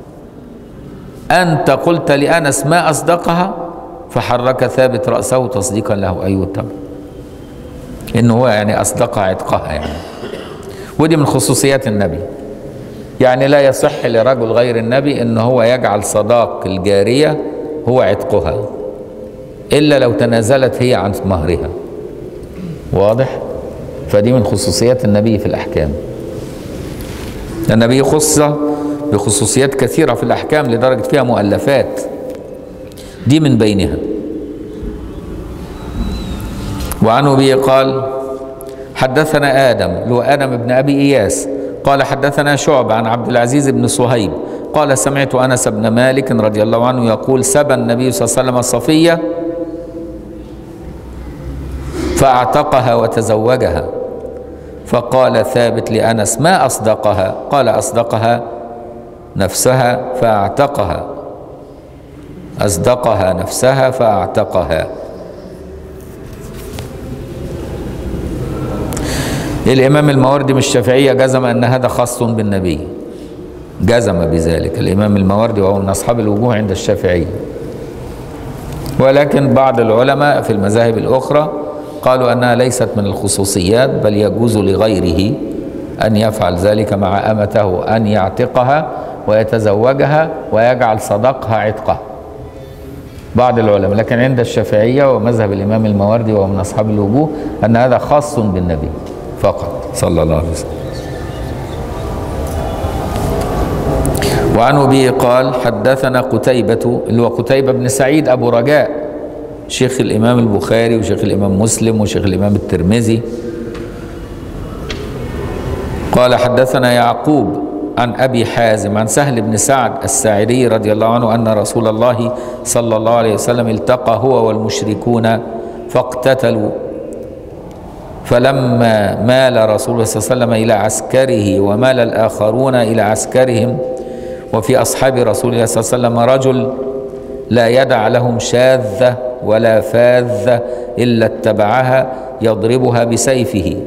انت قلت لانس ما اصدقها فحرك ثابت راسه تصديقا له ايوه طبعا ان هو يعني اصدق عتقها يعني ودي من خصوصيات النبي يعني لا يصح لرجل غير النبي ان هو يجعل صداق الجاريه هو عتقها الا لو تنازلت هي عن مهرها واضح فدي من خصوصيات النبي في الاحكام النبي خص بخصوصيات كثيره في الاحكام لدرجه فيها مؤلفات دي من بينها وعن ابي قال حدثنا ادم اللي هو ادم بن ابي اياس قال حدثنا شعب عن عبد العزيز بن صهيب قال سمعت انس بن مالك رضي الله عنه يقول سبى النبي صلى الله عليه وسلم الصفيه فاعتقها وتزوجها فقال ثابت لانس ما اصدقها قال اصدقها نفسها فاعتقها اصدقها نفسها فاعتقها الإمام الماوردي من الشافعية جزم أن هذا خاص بالنبي جزم بذلك الإمام الماوردي وهو من أصحاب الوجوه عند الشافعية ولكن بعض العلماء في المذاهب الأخرى قالوا أنها ليست من الخصوصيات بل يجوز لغيره أن يفعل ذلك مع أمته أن يعتقها ويتزوجها ويجعل صدقها عتقه بعض العلماء لكن عند الشافعية ومذهب الإمام الماوردي وهو من أصحاب الوجوه أن هذا خاص بالنبي فقط صلى الله عليه وسلم وعن أبي قال حدثنا قتيبة اللي هو قتيبة بن سعيد أبو رجاء شيخ الإمام البخاري وشيخ الإمام مسلم وشيخ الإمام الترمذي قال حدثنا يعقوب عن أبي حازم عن سهل بن سعد الساعدي رضي الله عنه أن رسول الله صلى الله عليه وسلم التقى هو والمشركون فاقتتلوا فلما مال رسول الله صلى الله عليه وسلم إلى عسكره ومال الآخرون إلى عسكرهم وفي أصحاب رسول الله صلى الله عليه وسلم رجل لا يدع لهم شاذة ولا فاذة إلا اتبعها يضربها بسيفه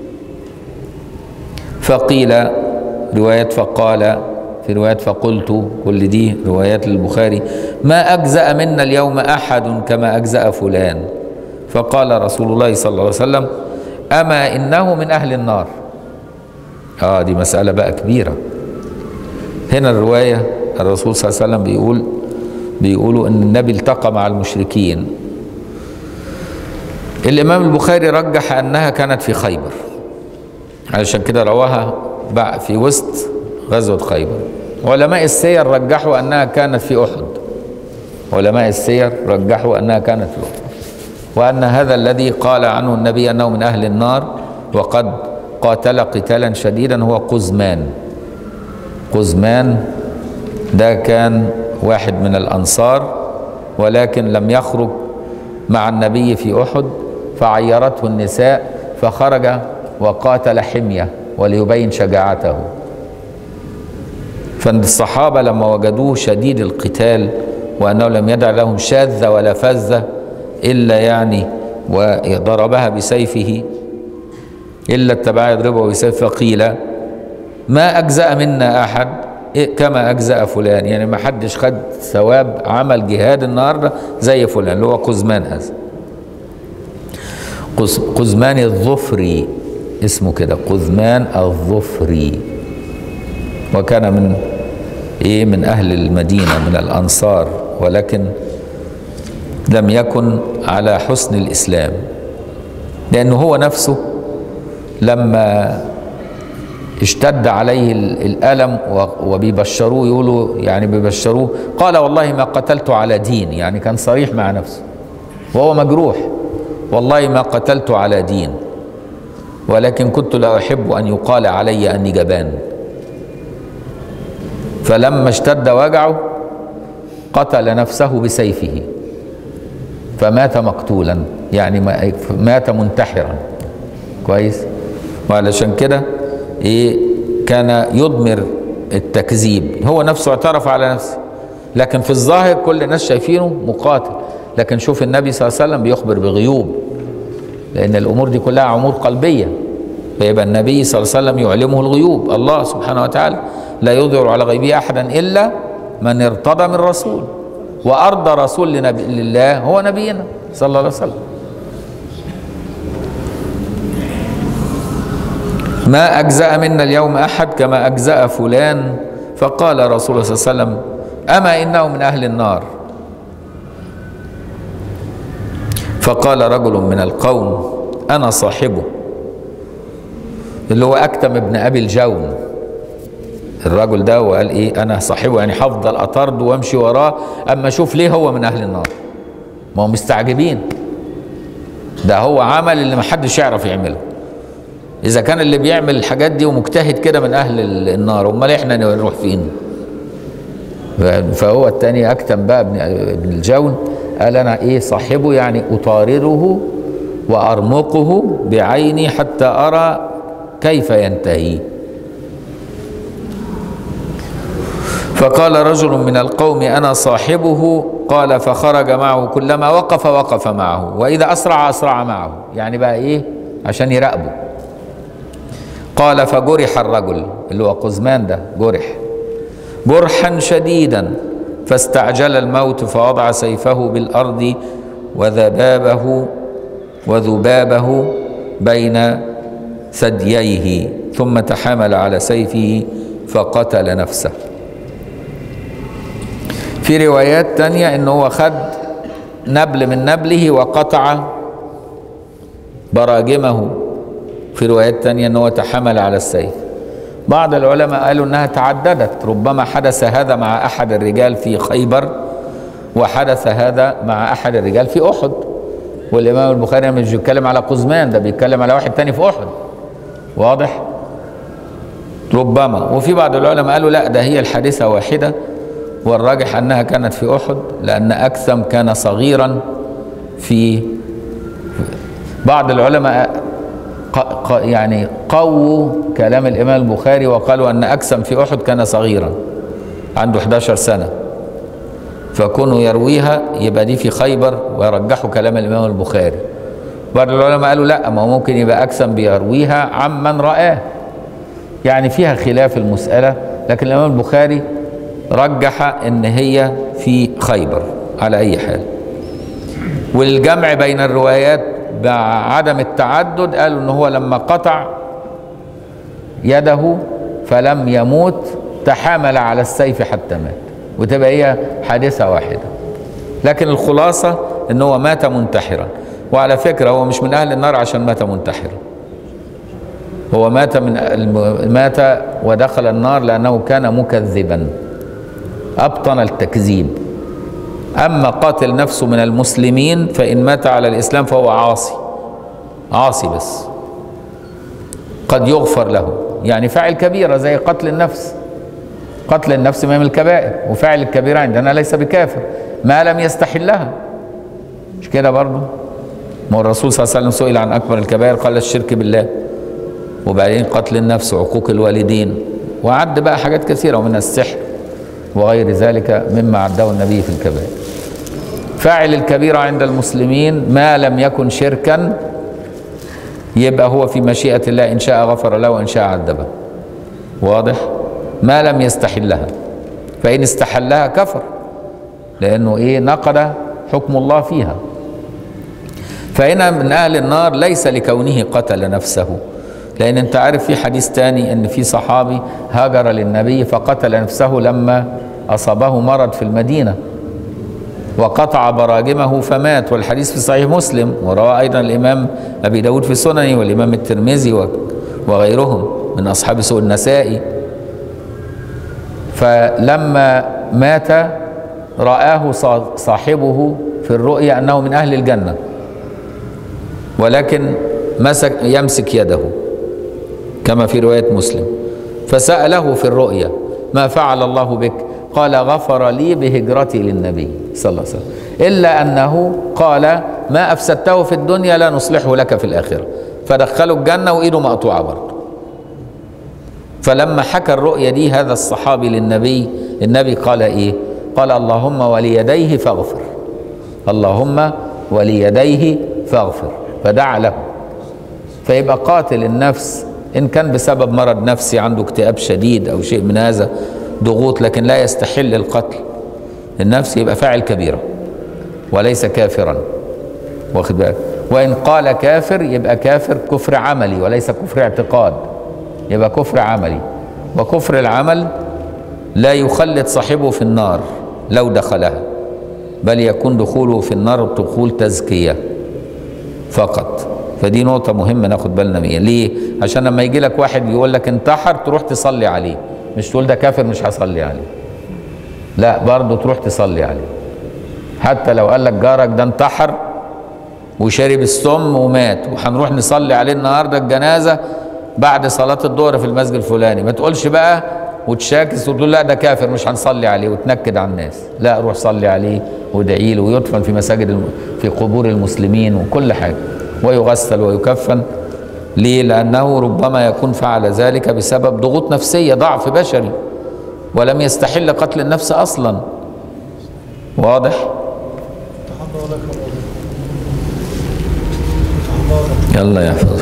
فقيل رواية فقال في رواية فقلت كل دي روايات البخاري ما أجزأ منا اليوم أحد كما أجزأ فلان فقال رسول الله صلى الله عليه وسلم أما إنه من أهل النار آه دي مسألة بقى كبيرة هنا الرواية الرسول صلى الله عليه وسلم بيقول بيقولوا أن النبي التقى مع المشركين الإمام البخاري رجح أنها كانت في خيبر علشان كده رواها بقى في وسط غزوة خيبر علماء السير رجحوا أنها كانت في أحد علماء السير رجحوا أنها كانت في أحد وأن هذا الذي قال عنه النبي أنه من أهل النار وقد قاتل قتالا شديدا هو قزمان قزمان ده كان واحد من الأنصار ولكن لم يخرج مع النبي في أحد فعيرته النساء فخرج وقاتل حمية وليبين شجاعته فالصحابة لما وجدوه شديد القتال وأنه لم يدع لهم شاذة ولا فزة إلا يعني وضربها بسيفه إلا اتبع يضربه بسيفه فقيل ما أجزأ منا أحد كما أجزأ فلان يعني ما حدش خد ثواب عمل جهاد النهاردة زي فلان اللي هو قزمان هذا قزمان الظفري اسمه كده قزمان الظفري وكان من ايه من اهل المدينه من الانصار ولكن لم يكن على حسن الاسلام لانه هو نفسه لما اشتد عليه الالم وبيبشروه يقولوا يعني بيبشروه قال والله ما قتلت على دين يعني كان صريح مع نفسه وهو مجروح والله ما قتلت على دين ولكن كنت لا احب ان يقال علي اني جبان فلما اشتد وجعه قتل نفسه بسيفه فمات مقتولا يعني مات منتحرا كويس وعلشان كده ايه كان يضمر التكذيب هو نفسه اعترف على نفسه لكن في الظاهر كل الناس شايفينه مقاتل لكن شوف النبي صلى الله عليه وسلم بيخبر بغيوب لان الامور دي كلها امور قلبيه فيبقى النبي صلى الله عليه وسلم يعلمه الغيوب الله سبحانه وتعالى لا يظهر على غيبه احدا الا من ارتضى من رسول وارضى رسول لنبي لله هو نبينا صلى الله عليه وسلم ما أجزأ منا اليوم أحد كما أجزأ فلان فقال رسول الله صلى الله عليه وسلم أما إنه من أهل النار فقال رجل من القوم أنا صاحبه اللي هو أكتم ابن أبي الجون الرجل ده وقال إيه أنا صاحبه يعني هفضل أطرده وأمشي وراه أما أشوف ليه هو من أهل النار ما هم مستعجبين ده هو عمل اللي محدش يعرف يعمله اذا كان اللي بيعمل الحاجات دي ومجتهد كده من اهل النار امال احنا نروح فين فهو الثاني اكتم بقى ابن ابن الجون قال انا ايه صاحبه يعني اطارده وارمقه بعيني حتى ارى كيف ينتهي فقال رجل من القوم انا صاحبه قال فخرج معه كلما وقف وقف معه واذا اسرع اسرع معه يعني بقى ايه عشان يراقبه قال فجرح الرجل اللي هو قزمان ده جرح جرحا شديدا فاستعجل الموت فوضع سيفه بالارض وذبابه وذبابه بين ثدييه ثم تحامل على سيفه فقتل نفسه في روايات تانية انه هو خد نبل من نبله وقطع براجمه في روايات تانية أنه تحمل على السيف بعض العلماء قالوا أنها تعددت ربما حدث هذا مع أحد الرجال في خيبر وحدث هذا مع أحد الرجال في أحد والإمام البخاري مش بيتكلم على قزمان ده بيتكلم على واحد تاني في أحد واضح ربما وفي بعض العلماء قالوا لا ده هي الحادثة واحدة والراجح أنها كانت في أحد لأن أكثم كان صغيرا في بعض العلماء يعني قووا كلام الإمام البخاري وقالوا أن أكسم في أحد كان صغيرا عنده 11 سنة فكونوا يرويها يبقى دي في خيبر ويرجحوا كلام الإمام البخاري بعض العلماء قالوا لا ما هو ممكن يبقى أكسم بيرويها عمن رآه يعني فيها خلاف المسألة لكن الإمام البخاري رجح ان هي في خيبر على اي حال والجمع بين الروايات بعدم التعدد قالوا ان هو لما قطع يده فلم يموت تحامل على السيف حتى مات وتبقى هي حادثه واحده لكن الخلاصه ان هو مات منتحرا وعلى فكره هو مش من اهل النار عشان مات منتحرا هو مات من مات ودخل النار لانه كان مكذبا ابطن التكذيب اما قاتل نفسه من المسلمين فان مات على الاسلام فهو عاصي عاصي بس قد يغفر له يعني فاعل كبيره زي قتل النفس قتل النفس من الكبائر وفاعل الكبيره عندنا ليس بكافر ما لم يستحلها مش كده برضه ما الرسول صلى الله عليه وسلم سئل عن اكبر الكبائر قال الشرك بالله وبعدين قتل النفس وعقوق الوالدين وعد بقى حاجات كثيره ومن السحر وغير ذلك مما عده النبي في الكبائر فاعل الكبيرة عند المسلمين ما لم يكن شركا يبقى هو في مشيئة الله إن شاء غفر له وإن شاء عذبه واضح ما لم يستحلها فإن استحلها كفر لأنه إيه نقض حكم الله فيها فإن من أهل النار ليس لكونه قتل نفسه لان انت عارف في حديث تاني ان في صحابي هاجر للنبي فقتل نفسه لما اصابه مرض في المدينه وقطع براجمه فمات والحديث في صحيح مسلم وروى ايضا الامام ابي داود في سننه والامام الترمذي و- وغيرهم من اصحاب سوء النسائي فلما مات رآه صا- صاحبه في الرؤيا انه من اهل الجنه ولكن مسك يمسك يده كما في روايه مسلم فسأله في الرؤيا ما فعل الله بك قال غفر لي بهجرتي للنبي صلى الله عليه وسلم إلا أنه قال ما أفسدته في الدنيا لا نصلحه لك في الآخرة فدخله الجنة وإيده مقطوعة برضه فلما حكى الرؤيا دي هذا الصحابي للنبي النبي قال إيه قال اللهم وليديه فاغفر اللهم وليديه فاغفر فدعا له فيبقى قاتل النفس ان كان بسبب مرض نفسي عنده اكتئاب شديد او شيء من هذا ضغوط لكن لا يستحل القتل النفس يبقى فاعل كبيره وليس كافرا واخد بالك وان قال كافر يبقى كافر كفر عملي وليس كفر اعتقاد يبقى كفر عملي وكفر العمل لا يخلد صاحبه في النار لو دخلها بل يكون دخوله في النار دخول تزكيه فقط فدي نقطة مهمة ناخد بالنا منها ليه؟ عشان لما يجي لك واحد يقول لك انتحر تروح تصلي عليه مش تقول ده كافر مش هصلي عليه لا برضه تروح تصلي عليه حتى لو قال لك جارك ده انتحر وشرب السم ومات وهنروح نصلي عليه النهارده الجنازة بعد صلاة الظهر في المسجد الفلاني ما تقولش بقى وتشاكس وتقول لا ده كافر مش هنصلي عليه وتنكد على الناس لا روح صلي عليه وادعي له ويدفن في مساجد الم... في قبور المسلمين وكل حاجة ويغسل ويكفن ليه لأنه ربما يكون فعل ذلك بسبب ضغوط نفسية ضعف بشري ولم يستحل قتل النفس أصلا واضح تحضر لك الله يلا يحفظك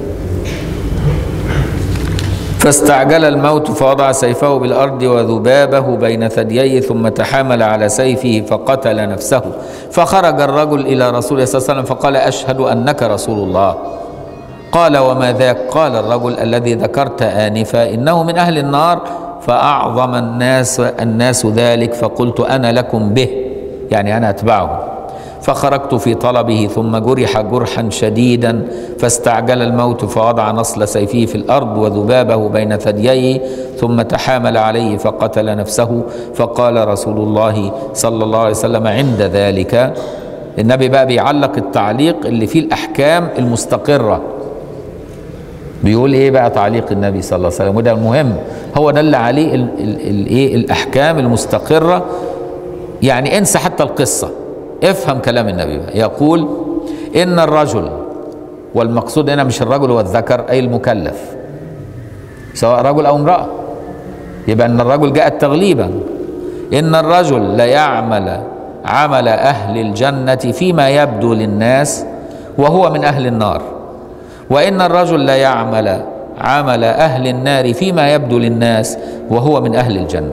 فاستعجل الموت فوضع سيفه بالارض وذبابه بين ثدييه ثم تحامل على سيفه فقتل نفسه فخرج الرجل الى رسول الله صلى الله عليه وسلم فقال اشهد انك رسول الله قال وما ذاك قال الرجل الذي ذكرت انفا انه من اهل النار فاعظم الناس الناس ذلك فقلت انا لكم به يعني انا اتبعه فخرجت في طلبه ثم جرح جرحا شديدا فاستعجل الموت فوضع نصل سيفه في الارض وذبابه بين ثدييه ثم تحامل عليه فقتل نفسه فقال رسول الله صلى الله عليه وسلم عند ذلك النبي بقى بيعلق التعليق اللي فيه الاحكام المستقره بيقول ايه بقى تعليق النبي صلى الله عليه وسلم وده المهم هو ده اللي عليه ال- ال- الايه الاحكام المستقره يعني انسى حتى القصه افهم كلام النبي بقى يقول ان الرجل والمقصود هنا مش الرجل والذكر اي المكلف سواء رجل او امراه يبقى ان الرجل جاء تغليبا ان الرجل ليعمل عمل اهل الجنه فيما يبدو للناس وهو من اهل النار وان الرجل لا يعمل عمل اهل النار فيما يبدو للناس وهو من اهل الجنه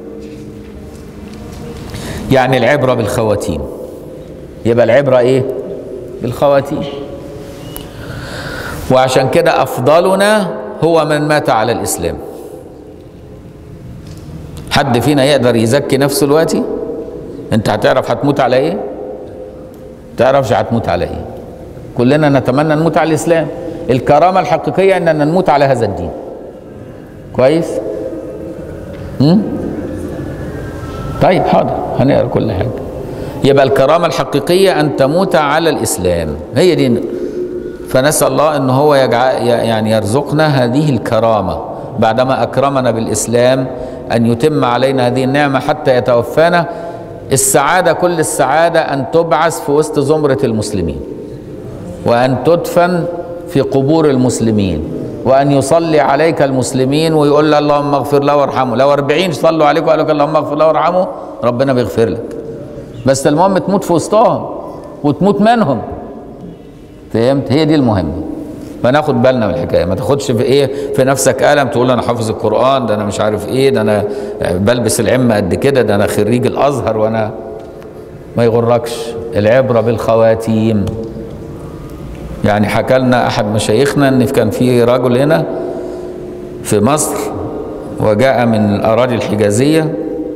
يعني العبره بالخواتيم يبقى العبره ايه بالخواتيم وعشان كده افضلنا هو من مات على الاسلام حد فينا يقدر يزكي نفسه دلوقتي انت هتعرف هتموت على ايه تعرفش هتموت على ايه كلنا نتمنى نموت على الاسلام الكرامه الحقيقيه اننا نموت على هذا الدين كويس هم؟ طيب حاضر هنقرا كل حاجه يبقى الكرامه الحقيقيه ان تموت على الاسلام هي دي فنسال الله ان هو يجعل يعني يرزقنا هذه الكرامه بعدما اكرمنا بالاسلام ان يتم علينا هذه النعمه حتى يتوفانا السعاده كل السعاده ان تبعث في وسط زمره المسلمين وأن تدفن في قبور المسلمين وأن يصلي عليك المسلمين ويقول له اللهم اغفر له وارحمه لو 40 صلوا عليك وقالوا لك اللهم اغفر له وارحمه ربنا بيغفر لك بس المهم تموت في وسطهم وتموت منهم فهمت هي دي المهمة فناخد بالنا من الحكايه ما تاخدش في ايه في نفسك قلم تقول انا حافظ القران ده انا مش عارف ايه ده انا بلبس العمه قد كده ده انا خريج الازهر وانا ما يغركش العبره بالخواتيم يعني حكى لنا احد مشايخنا ان كان في رجل هنا في مصر وجاء من الاراضي الحجازيه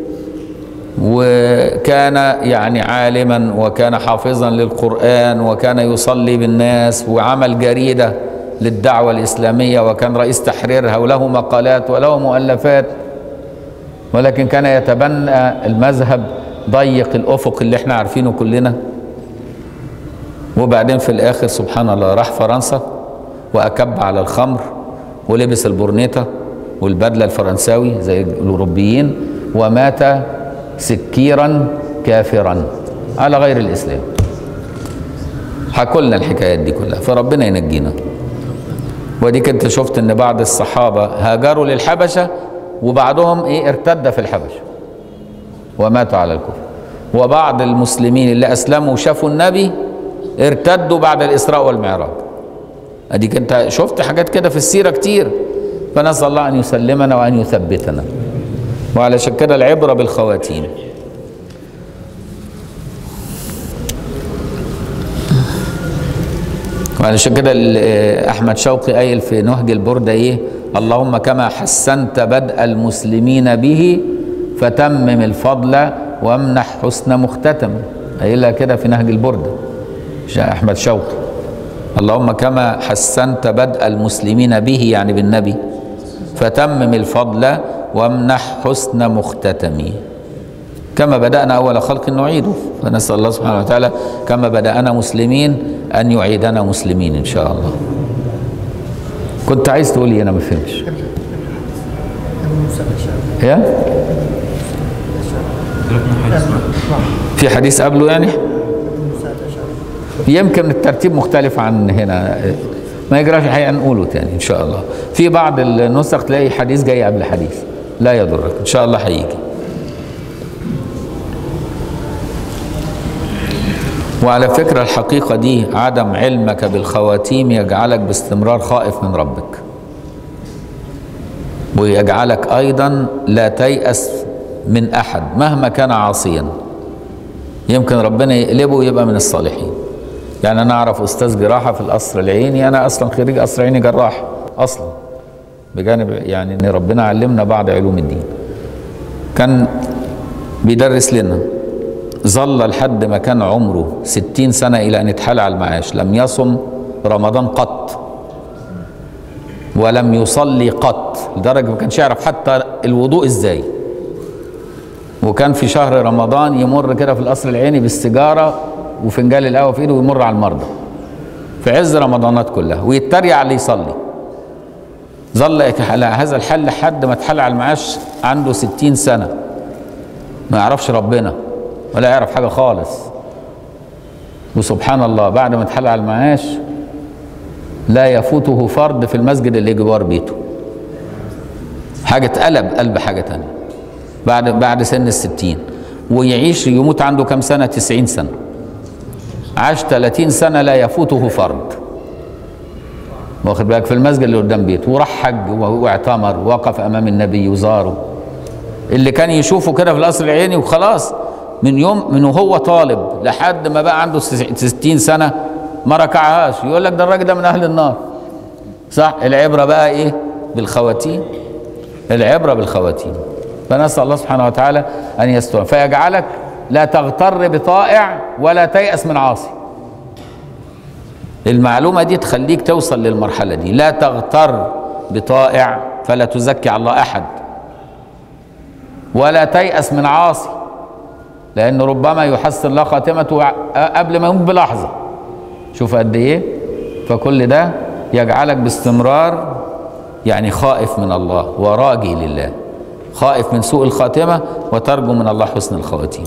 وكان يعني عالما وكان حافظا للقران وكان يصلي بالناس وعمل جريده للدعوه الاسلاميه وكان رئيس تحريرها وله مقالات وله مؤلفات ولكن كان يتبنى المذهب ضيق الافق اللي احنا عارفينه كلنا وبعدين في الاخر سبحان الله راح فرنسا واكب على الخمر ولبس البورنيطه والبدله الفرنساوي زي الاوروبيين ومات سكيرا كافرا على غير الاسلام حكوا لنا الحكايات دي كلها فربنا ينجينا وديك انت شفت ان بعض الصحابه هاجروا للحبشه وبعضهم ايه ارتد في الحبشه وماتوا على الكفر وبعض المسلمين اللي اسلموا وشافوا النبي ارتدوا بعد الاسراء والمعراج اديك انت شفت حاجات كده في السيره كتير فنسال الله ان يسلمنا وان يثبتنا وعلشان كده العبره بالخواتيم وعلشان كده احمد شوقي قايل في نهج البرده ايه اللهم كما حسنت بدء المسلمين به فتمم الفضل وامنح حسن مختتم قايلها كده في نهج البرده احمد شوقي اللهم كما حسنت بدء المسلمين به يعني بالنبي فتمم الفضل وامنح حسن مختتم كما بدأنا أول خلق نعيده فنسأل الله سبحانه وتعالى كما بدأنا مسلمين أن يعيدنا مسلمين إن شاء الله كنت عايز تقول لي أنا ما فهمتش يا في حديث قبله يعني يمكن الترتيب مختلف عن هنا ما يجراش الحقيقه نقوله تاني ان شاء الله في بعض النسخ تلاقي حديث جاي قبل حديث لا يضرك ان شاء الله هيجي وعلى فكرة الحقيقة دي عدم علمك بالخواتيم يجعلك باستمرار خائف من ربك ويجعلك أيضا لا تيأس من أحد مهما كان عاصيا يمكن ربنا يقلبه ويبقى من الصالحين يعني أنا أعرف أستاذ جراحة في القصر العيني أنا أصلا خريج قصر عيني جراح أصلا بجانب يعني إن ربنا علمنا بعض علوم الدين كان بيدرس لنا ظل لحد ما كان عمره ستين سنة إلى أن اتحال على المعاش لم يصم رمضان قط ولم يصلي قط لدرجة ما كانش يعرف حتى الوضوء ازاي وكان في شهر رمضان يمر كده في القصر العيني بالسيجارة وفنجان القهوة في ايده ويمر على المرضى في عز رمضانات كلها ويتريق على اللي يصلي ظل على هذا الحال لحد ما اتحال على المعاش عنده ستين سنة ما يعرفش ربنا ولا يعرف حاجة خالص وسبحان الله بعد ما اتحل على المعاش لا يفوته فرد في المسجد اللي جوار بيته حاجة اتقلب قلب حاجة تانية بعد بعد سن الستين ويعيش يموت عنده كم سنة تسعين سنة عاش 30 سنة لا يفوته فرد واخد بالك في المسجد اللي قدام بيته وراح حج واعتمر ووقف امام النبي وزاره اللي كان يشوفه كده في القصر العيني وخلاص من يوم من وهو طالب لحد ما بقى عنده 60 سنه ما ركعهاش يقول لك ده الراجل ده من اهل النار صح العبره بقى ايه بالخواتيم العبره بالخواتيم فنسال الله سبحانه وتعالى ان يستر فيجعلك لا تغتر بطائع ولا تيأس من عاصي المعلومة دي تخليك توصل للمرحلة دي لا تغتر بطائع فلا تزكي على الله أحد ولا تيأس من عاصي لأنه ربما يحسن له خاتمته قبل ما يموت بلحظة شوف قد إيه فكل ده يجعلك باستمرار يعني خائف من الله وراجي لله خائف من سوء الخاتمة وترجو من الله حسن الخواتيم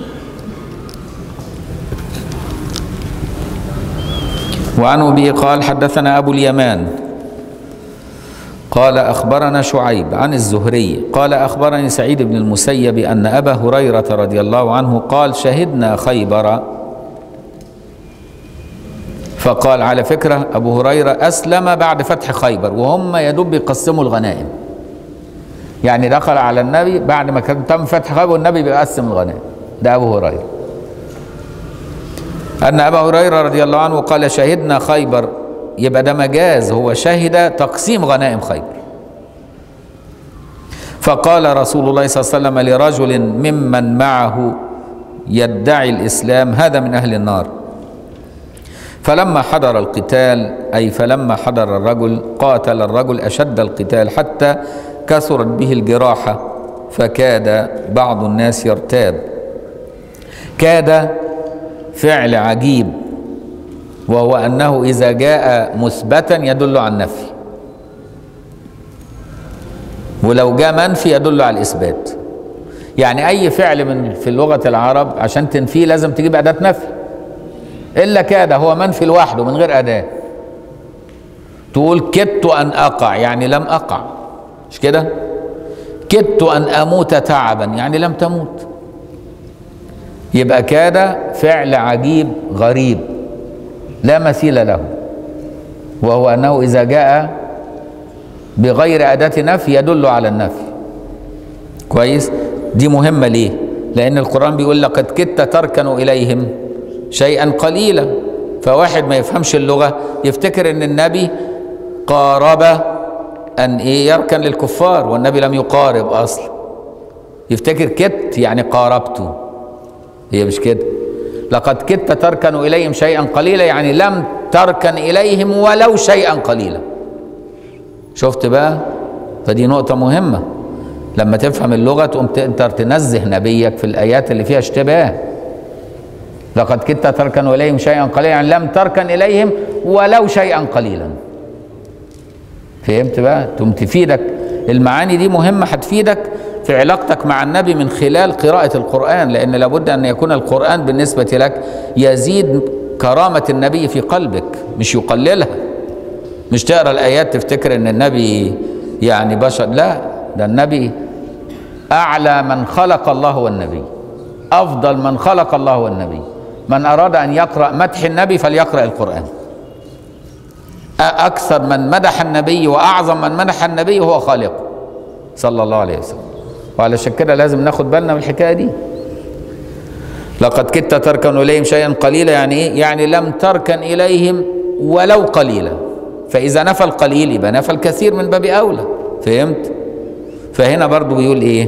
وعن أبي قال حدثنا أبو اليمان قال أخبرنا شعيب عن الزهري قال أخبرني سعيد بن المسيب أن أبا هريرة رضي الله عنه قال شهدنا خيبر فقال على فكرة أبو هريرة أسلم بعد فتح خيبر وهم يدوب يقسموا الغنائم يعني دخل على النبي بعد ما كان تم فتح خيبر والنبي بيقسم الغنائم ده أبو هريرة أن أبا هريرة رضي الله عنه قال شهدنا خيبر يبقى ده مجاز هو شهد تقسيم غنائم خيبر فقال رسول الله صلى الله عليه وسلم لرجل ممن معه يدعي الإسلام هذا من أهل النار فلما حضر القتال أي فلما حضر الرجل قاتل الرجل أشد القتال حتى كثرت به الجراحة فكاد بعض الناس يرتاب كاد فعل عجيب وهو أنه إذا جاء مثبتا يدل على النفي ولو جاء منفي يدل على الإثبات يعني أي فعل من في لغة العرب عشان تنفيه لازم تجيب أداة نفي إلا كاد هو منفي لوحده من غير أداة تقول كدت أن أقع يعني لم أقع مش كده كدت أن أموت تعبا يعني لم تموت يبقى كاد فعل عجيب غريب لا مثيل له وهو أنه إذا جاء بغير أداة نفي يدل على النفي كويس دي مهمة ليه لأن القرآن بيقول لقد كدت تركن إليهم شيئا قليلا فواحد ما يفهمش اللغة يفتكر ان النبي قارب ان ايه يركن للكفار والنبي لم يقارب اصلا يفتكر كدت يعني قاربته هي مش كده لقد كدت تركن اليهم شيئا قليلا يعني لم تركن اليهم ولو شيئا قليلا شفت بقى فدي نقطة مهمة لما تفهم اللغة تقوم تقدر تنزه نبيك في الآيات اللي فيها اشتباه لقد كدت تركن إليهم شيئا قليلا يعني لم تركن إليهم ولو شيئا قليلا فهمت بقى تقوم تفيدك المعاني دي مهمة هتفيدك في علاقتك مع النبي من خلال قراءة القرآن لأن لابد أن يكون القرآن بالنسبة لك يزيد كرامة النبي في قلبك مش يقللها مش تقرا الآيات تفتكر أن النبي يعني بشر لا ده النبي أعلى من خلق الله والنبي أفضل من خلق الله والنبي من أراد أن يقرأ مدح النبي فليقرأ القرآن أكثر من مدح النبي وأعظم من مدح النبي هو خالقه صلى الله عليه وسلم وعلشان كده لازم ناخد بالنا من الحكاية دي لقد كدت تركن إليهم شيئا قليلا يعني إيه؟ يعني لم تركن إليهم ولو قليلا فإذا نفى القليل يبقى نفى الكثير من باب أولى فهمت؟ فهنا برضو بيقول إيه؟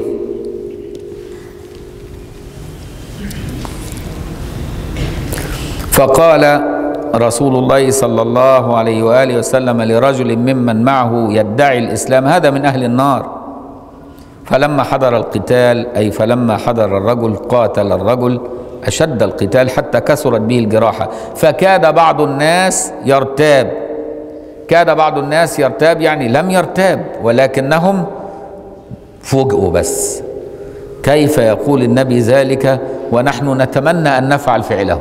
فقال رسول الله صلى الله عليه واله وسلم لرجل ممن معه يدعي الاسلام هذا من اهل النار فلما حضر القتال اي فلما حضر الرجل قاتل الرجل اشد القتال حتى كثرت به الجراحه فكاد بعض الناس يرتاب كاد بعض الناس يرتاب يعني لم يرتاب ولكنهم فوجئوا بس كيف يقول النبي ذلك ونحن نتمنى ان نفعل فعله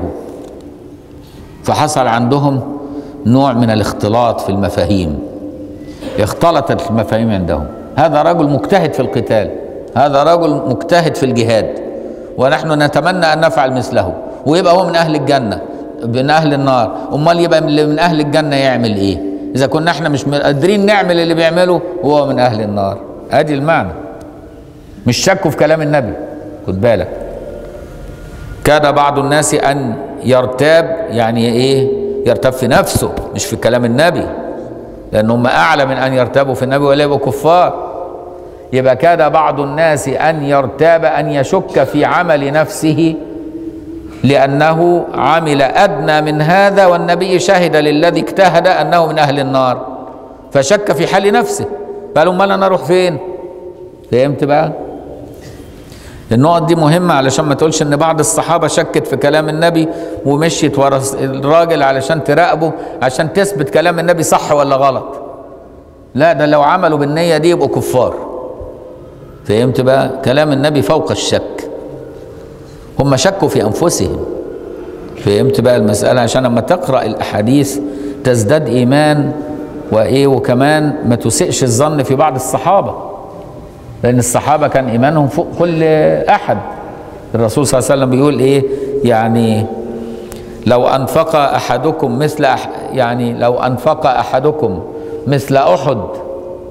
فحصل عندهم نوع من الاختلاط في المفاهيم اختلطت المفاهيم عندهم هذا رجل مجتهد في القتال هذا رجل مجتهد في الجهاد ونحن نتمنى ان نفعل مثله ويبقى هو من اهل الجنه من اهل النار امال يبقى اللي من اهل الجنه يعمل ايه اذا كنا احنا مش قادرين نعمل اللي بيعمله هو من اهل النار ادي المعنى مش شكوا في كلام النبي خد بالك كاد بعض الناس ان يرتاب يعني ايه يرتاب في نفسه مش في كلام النبي لان هم اعلى من ان يرتابوا في النبي ولا يبقوا كفار يبقى كاد بعض الناس ان يرتاب ان يشك في عمل نفسه لانه عمل ادنى من هذا والنبي شهد للذي اجتهد انه من اهل النار فشك في حال نفسه قال امال انا اروح فين فهمت بقى النقط دي مهمة علشان ما تقولش ان بعض الصحابة شكت في كلام النبي ومشيت ورا الراجل علشان تراقبه عشان تثبت كلام النبي صح ولا غلط لا ده لو عملوا بالنية دي يبقوا كفار فهمت بقى كلام النبي فوق الشك هم شكوا في انفسهم فهمت بقى المسألة عشان لما تقرأ الاحاديث تزداد ايمان وايه وكمان ما تسئش الظن في بعض الصحابه لأن الصحابة كان إيمانهم فوق كل أحد الرسول صلى الله عليه وسلم بيقول إيه يعني لو أنفق أحدكم مثل أح يعني لو أنفق أحدكم مثل أحد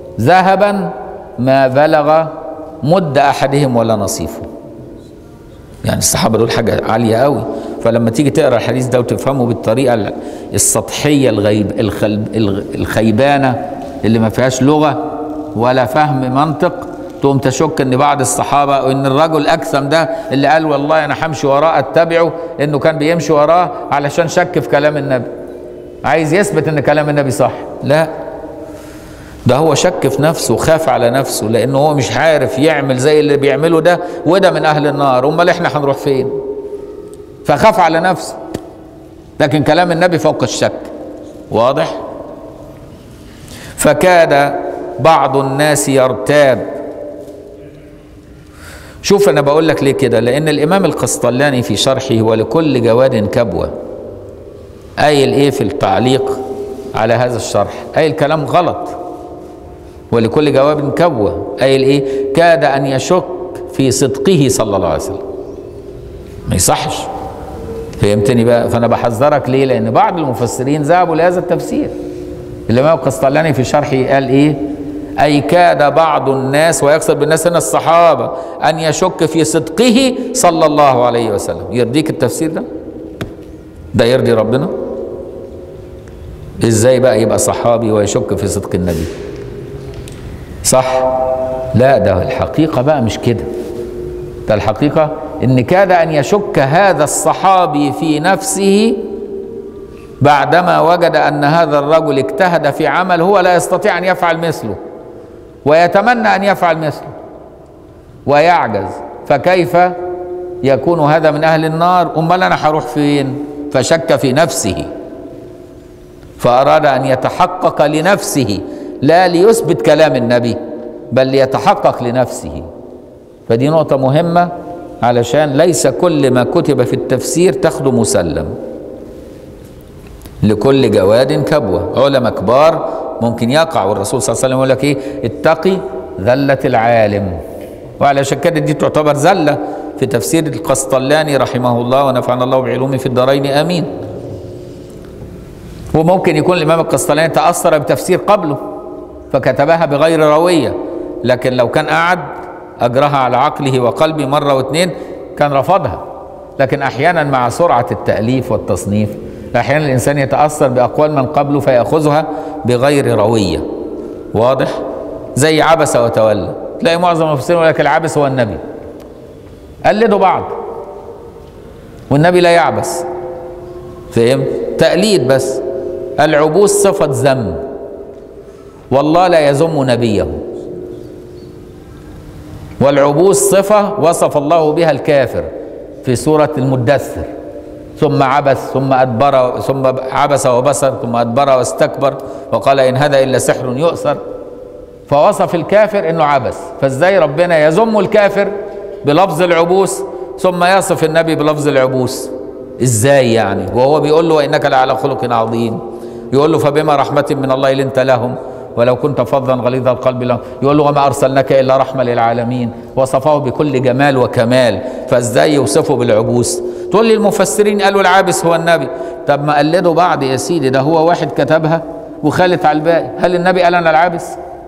ذهبا ما بلغ مد أحدهم ولا نصيفه يعني الصحابة دول حاجة عالية قوي فلما تيجي تقرا الحديث ده وتفهمه بالطريقة السطحية الغيب الخل- الغ- الخيبانة اللي ما فيهاش لغة ولا فهم منطق تقوم تشك ان بعض الصحابة وان الرجل اكثم ده اللي قال والله انا همشي وراه اتبعه انه كان بيمشي وراه علشان شك في كلام النبي عايز يثبت ان كلام النبي صح لا ده هو شك في نفسه وخاف على نفسه لانه هو مش عارف يعمل زي اللي بيعمله ده وده من اهل النار امال احنا هنروح فين فخاف على نفسه لكن كلام النبي فوق الشك واضح فكاد بعض الناس يرتاب شوف انا بقول لك ليه كده لان الامام القسطلاني في شرحه ولكل جواد كبوه قايل ايه في التعليق على هذا الشرح قايل كلام غلط ولكل جواب كبوه قايل ايه كاد ان يشك في صدقه صلى الله عليه وسلم ما يصحش فهمتني بقى فانا بحذرك ليه لان بعض المفسرين ذهبوا لهذا التفسير الامام القسطلاني في شرحه قال ايه اي كاد بعض الناس ويقصد بالناس هنا الصحابه ان يشك في صدقه صلى الله عليه وسلم يرضيك التفسير ده ده يرضي ربنا ازاي بقى يبقى صحابي ويشك في صدق النبي صح لا ده الحقيقه بقى مش كده ده الحقيقه ان كاد ان يشك هذا الصحابي في نفسه بعدما وجد ان هذا الرجل اجتهد في عمل هو لا يستطيع ان يفعل مثله ويتمنى ان يفعل مثله ويعجز فكيف يكون هذا من اهل النار امال انا هروح فين فشك في نفسه فاراد ان يتحقق لنفسه لا ليثبت كلام النبي بل ليتحقق لنفسه فدي نقطه مهمه علشان ليس كل ما كتب في التفسير تاخده مسلم لكل جواد كبوة علماء كبار ممكن يقع والرسول صلى الله عليه وسلم يقول لك ايه اتقي ذلة العالم وعلشان كده دي تعتبر ذلة في تفسير القسطلاني رحمه الله ونفعنا الله بعلومه في الدارين امين وممكن يكون الامام القسطلاني تاثر بتفسير قبله فكتبها بغير رويه لكن لو كان قعد اجرها على عقله وقلبه مره واثنين كان رفضها لكن احيانا مع سرعه التاليف والتصنيف احيانا الانسان يتاثر باقوال من قبله فياخذها بغير رويه واضح زي عبس وتولى تلاقي معظم المفسرين يقول لك العبس هو النبي قلدوا بعض والنبي لا يعبس فهم تقليد بس العبوس صفة ذم والله لا يذم نبيه والعبوس صفة وصف الله بها الكافر في سورة المدثر ثم عبس ثم أدبر ثم عبس وبصر ثم أدبر واستكبر وقال إن هذا إلا سحر يؤثر فوصف الكافر إنه عبس فإزاي ربنا يذم الكافر بلفظ العبوس ثم يصف النبي بلفظ العبوس إزاي يعني وهو بيقول له وإنك لعلى خلق عظيم يقول له فبما رحمة من الله لنت لهم ولو كنت فظا غليظ القلب لهم يقول له وما ارسلناك الا رحمه للعالمين وصفه بكل جمال وكمال فازاي يوصفه بالعبوس تقول لي المفسرين قالوا العابس هو النبي طب ما قلدوا بعض يا سيدي ده هو واحد كتبها وخالف على الباقي هل النبي قال انا العابس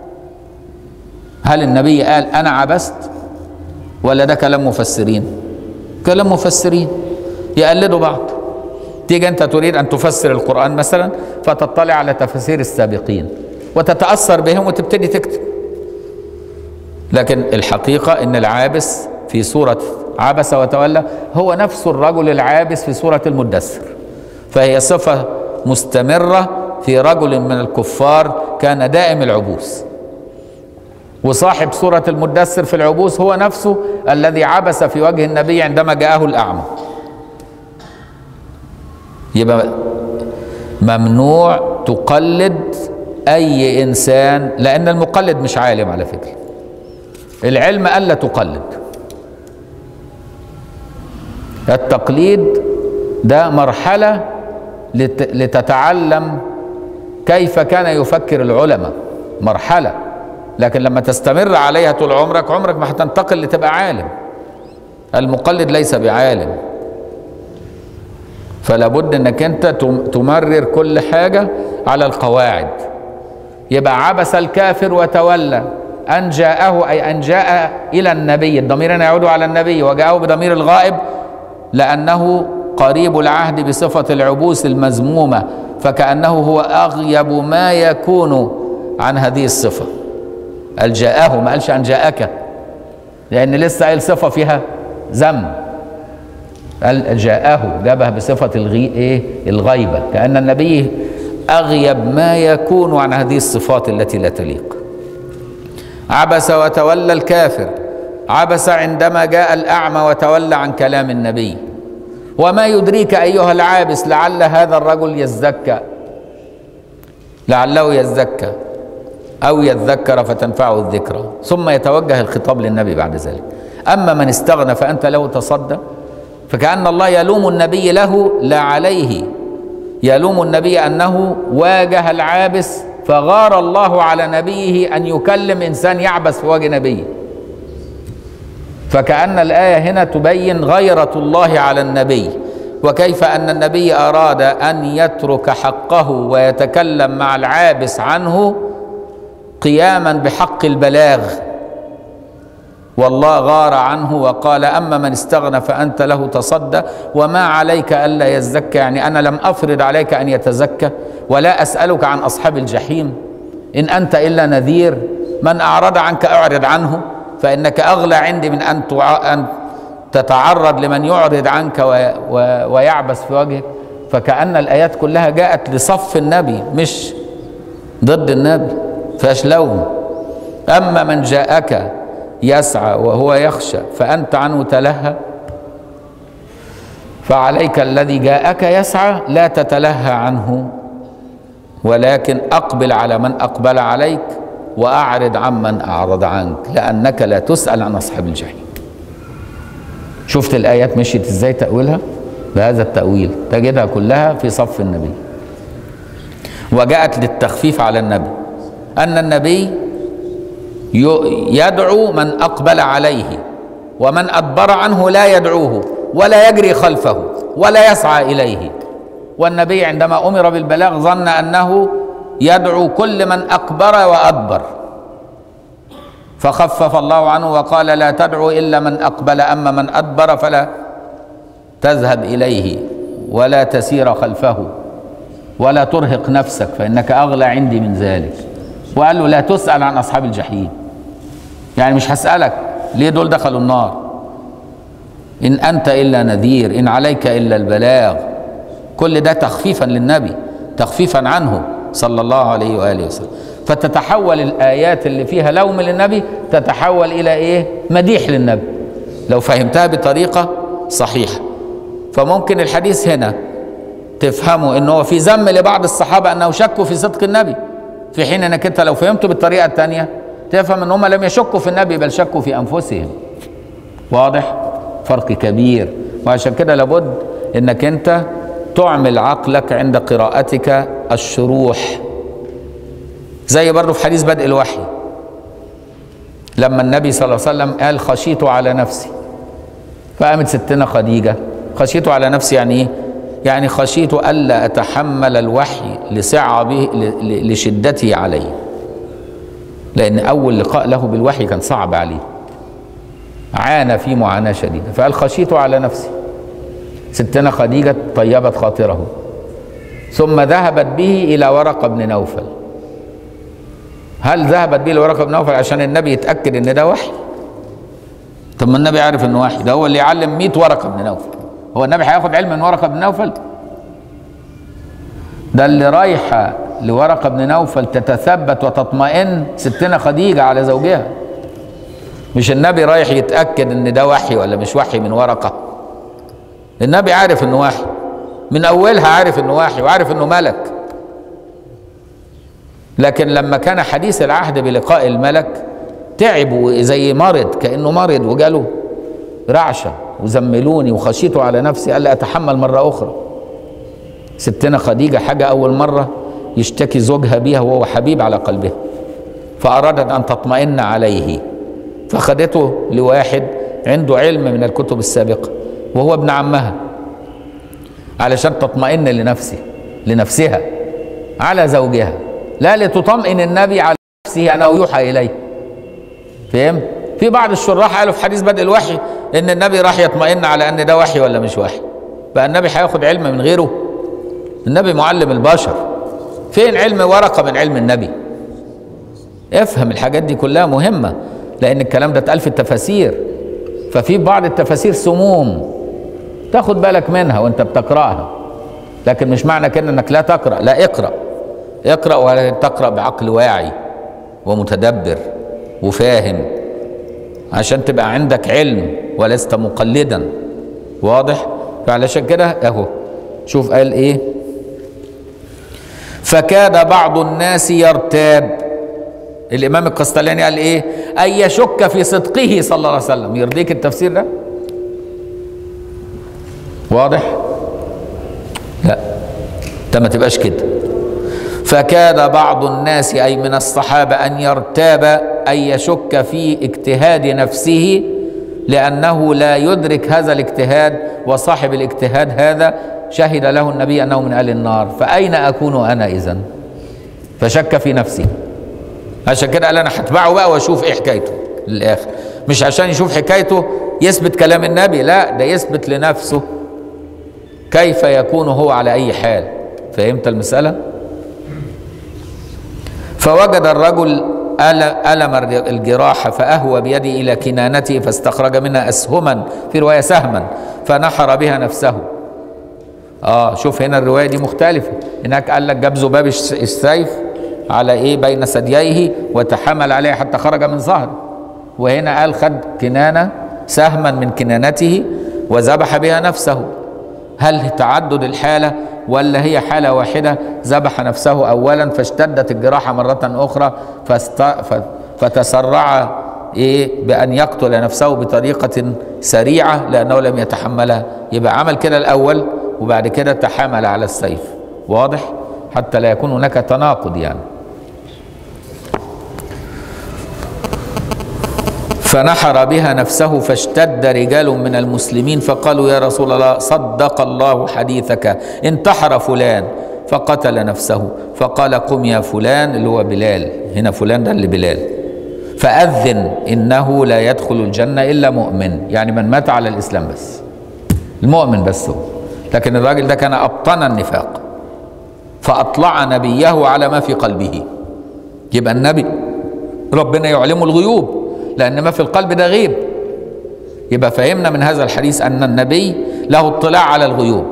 هل النبي قال انا عبست ولا ده كلام مفسرين كلام مفسرين يقلدوا بعض تيجي انت تريد ان تفسر القران مثلا فتطلع على تفاسير السابقين وتتاثر بهم وتبتدي تكتب لكن الحقيقه ان العابس في سوره عبس وتولى هو نفس الرجل العابس في سوره المدثر فهي صفه مستمره في رجل من الكفار كان دائم العبوس وصاحب سوره المدثر في العبوس هو نفسه الذي عبس في وجه النبي عندما جاءه الاعمى يبقى ممنوع تقلد اي انسان لان المقلد مش عالم على فكره العلم الا تقلد التقليد ده مرحله لت- لتتعلم كيف كان يفكر العلماء مرحله لكن لما تستمر عليها طول عمرك عمرك ما هتنتقل لتبقى عالم المقلد ليس بعالم فلا بد انك انت تم- تمرر كل حاجه على القواعد يبقى عبس الكافر وتولى أن جاءه أي أن جاء إلى النبي الضمير هنا يعود على النبي وجاءه بضمير الغائب لأنه قريب العهد بصفة العبوس المذمومة فكأنه هو أغيب ما يكون عن هذه الصفة قال جاءه ما قالش أن جاءك لأن لسه قايل صفة فيها ذم قال جاءه جابها بصفة الغي إيه الغيبة كأن النبي أغيب ما يكون عن هذه الصفات التي لا تليق عبس وتولى الكافر عبس عندما جاء الأعمى وتولى عن كلام النبي وما يدريك أيها العابس لعل هذا الرجل يزكى لعله يزكى أو يذكر فتنفعه الذكرى ثم يتوجه الخطاب للنبي بعد ذلك أما من استغنى فأنت له تصدى فكأن الله يلوم النبي له لا عليه يلوم النبي أنه واجه العابس فغار الله على نبيه أن يكلم إنسان يعبس في وجه نبيه فكأن الآية هنا تبين غيرة الله على النبي وكيف أن النبي أراد أن يترك حقه ويتكلم مع العابس عنه قياما بحق البلاغ والله غار عنه وقال أما من استغنى فأنت له تصدى وما عليك ألا يزكى يعني أنا لم أفرض عليك أن يتزكى ولا أسألك عن أصحاب الجحيم إن أنت إلا نذير من أعرض عنك أعرض عنه فإنك أغلى عندي من أن أن تتعرض لمن يعرض عنك ويعبس في وجهك فكأن الآيات كلها جاءت لصف النبي مش ضد النبي فاش لوم أما من جاءك يسعى وهو يخشى فأنت عنه تلهى فعليك الذي جاءك يسعى لا تتلهى عنه ولكن أقبل على من أقبل عليك وأعرض عمن أعرض عنك لأنك لا تسأل عن أصحاب الجحيم شفت الآيات مشيت إزاي تأويلها بهذا التأويل تجدها كلها في صف النبي وجاءت للتخفيف على النبي أن النبي يدعو من أقبل عليه ومن أدبر عنه لا يدعوه ولا يجري خلفه ولا يسعى إليه والنبي عندما أمر بالبلاغ ظن أنه يدعو كل من أكبر وأدبر فخفف الله عنه وقال لا تدعو إلا من أقبل أما من أدبر فلا تذهب إليه ولا تسير خلفه ولا ترهق نفسك فإنك أغلى عندي من ذلك وقال له لا تسأل عن أصحاب الجحيم يعني مش هسألك ليه دول دخلوا النار إن أنت إلا نذير إن عليك إلا البلاغ كل ده تخفيفا للنبي تخفيفا عنه صلى الله عليه وآله وسلم فتتحول الآيات اللي فيها لوم للنبي تتحول إلى إيه مديح للنبي لو فهمتها بطريقة صحيحة فممكن الحديث هنا تفهموا انه هو في ذم لبعض الصحابة انه شكوا في صدق النبي في حين انك انت لو فهمته بالطريقة الثانية تفهم ان هم لم يشكوا في النبي بل شكوا في انفسهم واضح فرق كبير وعشان كده لابد انك انت تعمل عقلك عند قراءتك الشروح زي برضه في حديث بدء الوحي لما النبي صلى الله عليه وسلم قال خشيت على نفسي فقامت ستنا خديجة خشيت على نفسي يعني ايه يعني خشيت ألا أتحمل الوحي لصعبه لشدته عليه لأن أول لقاء له بالوحي كان صعب عليه عانى فيه معاناة شديدة فقال خشيت على نفسي ستنا خديجة طيبت خاطره ثم ذهبت به إلى ورقة بن نوفل هل ذهبت به لورقة بن نوفل عشان النبي يتأكد إن ده وحي طب ما النبي عارف إنه وحي ده هو اللي يعلم 100 ورقة بن نوفل هو النبي هياخد علم من ورقة بن نوفل ده اللي رايحة لورقة بن نوفل تتثبت وتطمئن ستنا خديجة على زوجها مش النبي رايح يتأكد ان ده وحي ولا مش وحي من ورقة النبي عارف انه وحي من اولها عارف انه وحي وعارف انه ملك لكن لما كان حديث العهد بلقاء الملك تعب زي مرض كانه مرض وجاله رعشه وزملوني وخشيته على نفسي الا اتحمل مره اخرى ستنا خديجه حاجه اول مره يشتكي زوجها بيها وهو حبيب على قلبها فارادت ان تطمئن عليه فخدته لواحد عنده علم من الكتب السابقه وهو ابن عمها علشان تطمئن لنفسه لنفسها على زوجها لا لتطمئن النبي على نفسه انه يوحى اليه فهم في بعض الشراح قالوا في حديث بدء الوحي ان النبي راح يطمئن على ان ده وحي ولا مش وحي بقى النبي هياخد علم من غيره النبي معلم البشر فين علم ورقه من علم النبي افهم الحاجات دي كلها مهمه لان الكلام ده اتقال في التفاسير ففي بعض التفاسير سموم تاخد بالك منها وانت بتقراها لكن مش معنى كده انك لا تقرا لا اقرا اقرا ولا تقرا بعقل واعي ومتدبر وفاهم عشان تبقى عندك علم ولست مقلدا واضح فعلشان كده اهو شوف قال ايه فكاد بعض الناس يرتاب الامام القسطلاني قال ايه ان يشك في صدقه صلى الله عليه وسلم يرضيك التفسير ده واضح لا ده ما تبقاش كده فكاد بعض الناس اي من الصحابه ان يرتاب ان يشك في اجتهاد نفسه لانه لا يدرك هذا الاجتهاد وصاحب الاجتهاد هذا شهد له النبي انه من اهل النار فاين اكون انا اذا فشك في نفسه عشان كده قال انا هتبعه بقى واشوف ايه حكايته للاخر مش عشان يشوف حكايته يثبت كلام النبي لا ده يثبت لنفسه كيف يكون هو على اي حال فهمت المساله فوجد الرجل ألم الجراح فأهوى بيده إلى كنانته فاستخرج منها أسهما في رواية سهما فنحر بها نفسه آه شوف هنا الرواية دي مختلفة هناك قال لك جاب ذباب السيف على إيه بين ثدييه وتحمل عليه حتى خرج من ظهره وهنا قال خد كنانة سهما من كنانته وذبح بها نفسه هل تعدد الحالة ولا هي حالة واحدة ذبح نفسه أولا فاشتدت الجراحة مرة أخرى فاست... فتسرع إيه بأن يقتل نفسه بطريقة سريعة لأنه لم يتحملها يبقى عمل كده الأول وبعد كده تحامل على السيف واضح حتى لا يكون هناك تناقض يعني فنحر بها نفسه فاشتد رجال من المسلمين فقالوا يا رسول الله صدق الله حديثك انتحر فلان فقتل نفسه فقال قم يا فلان اللي هو بلال هنا فلان ده اللي بلال فأذن إنه لا يدخل الجنة إلا مؤمن يعني من مات على الإسلام بس المؤمن بس هو لكن الراجل ده كان أبطن النفاق فأطلع نبيه على ما في قلبه يبقى النبي ربنا يعلمه الغيوب لأن ما في القلب ده غيب يبقى فهمنا من هذا الحديث أن النبي له اطلاع على الغيوب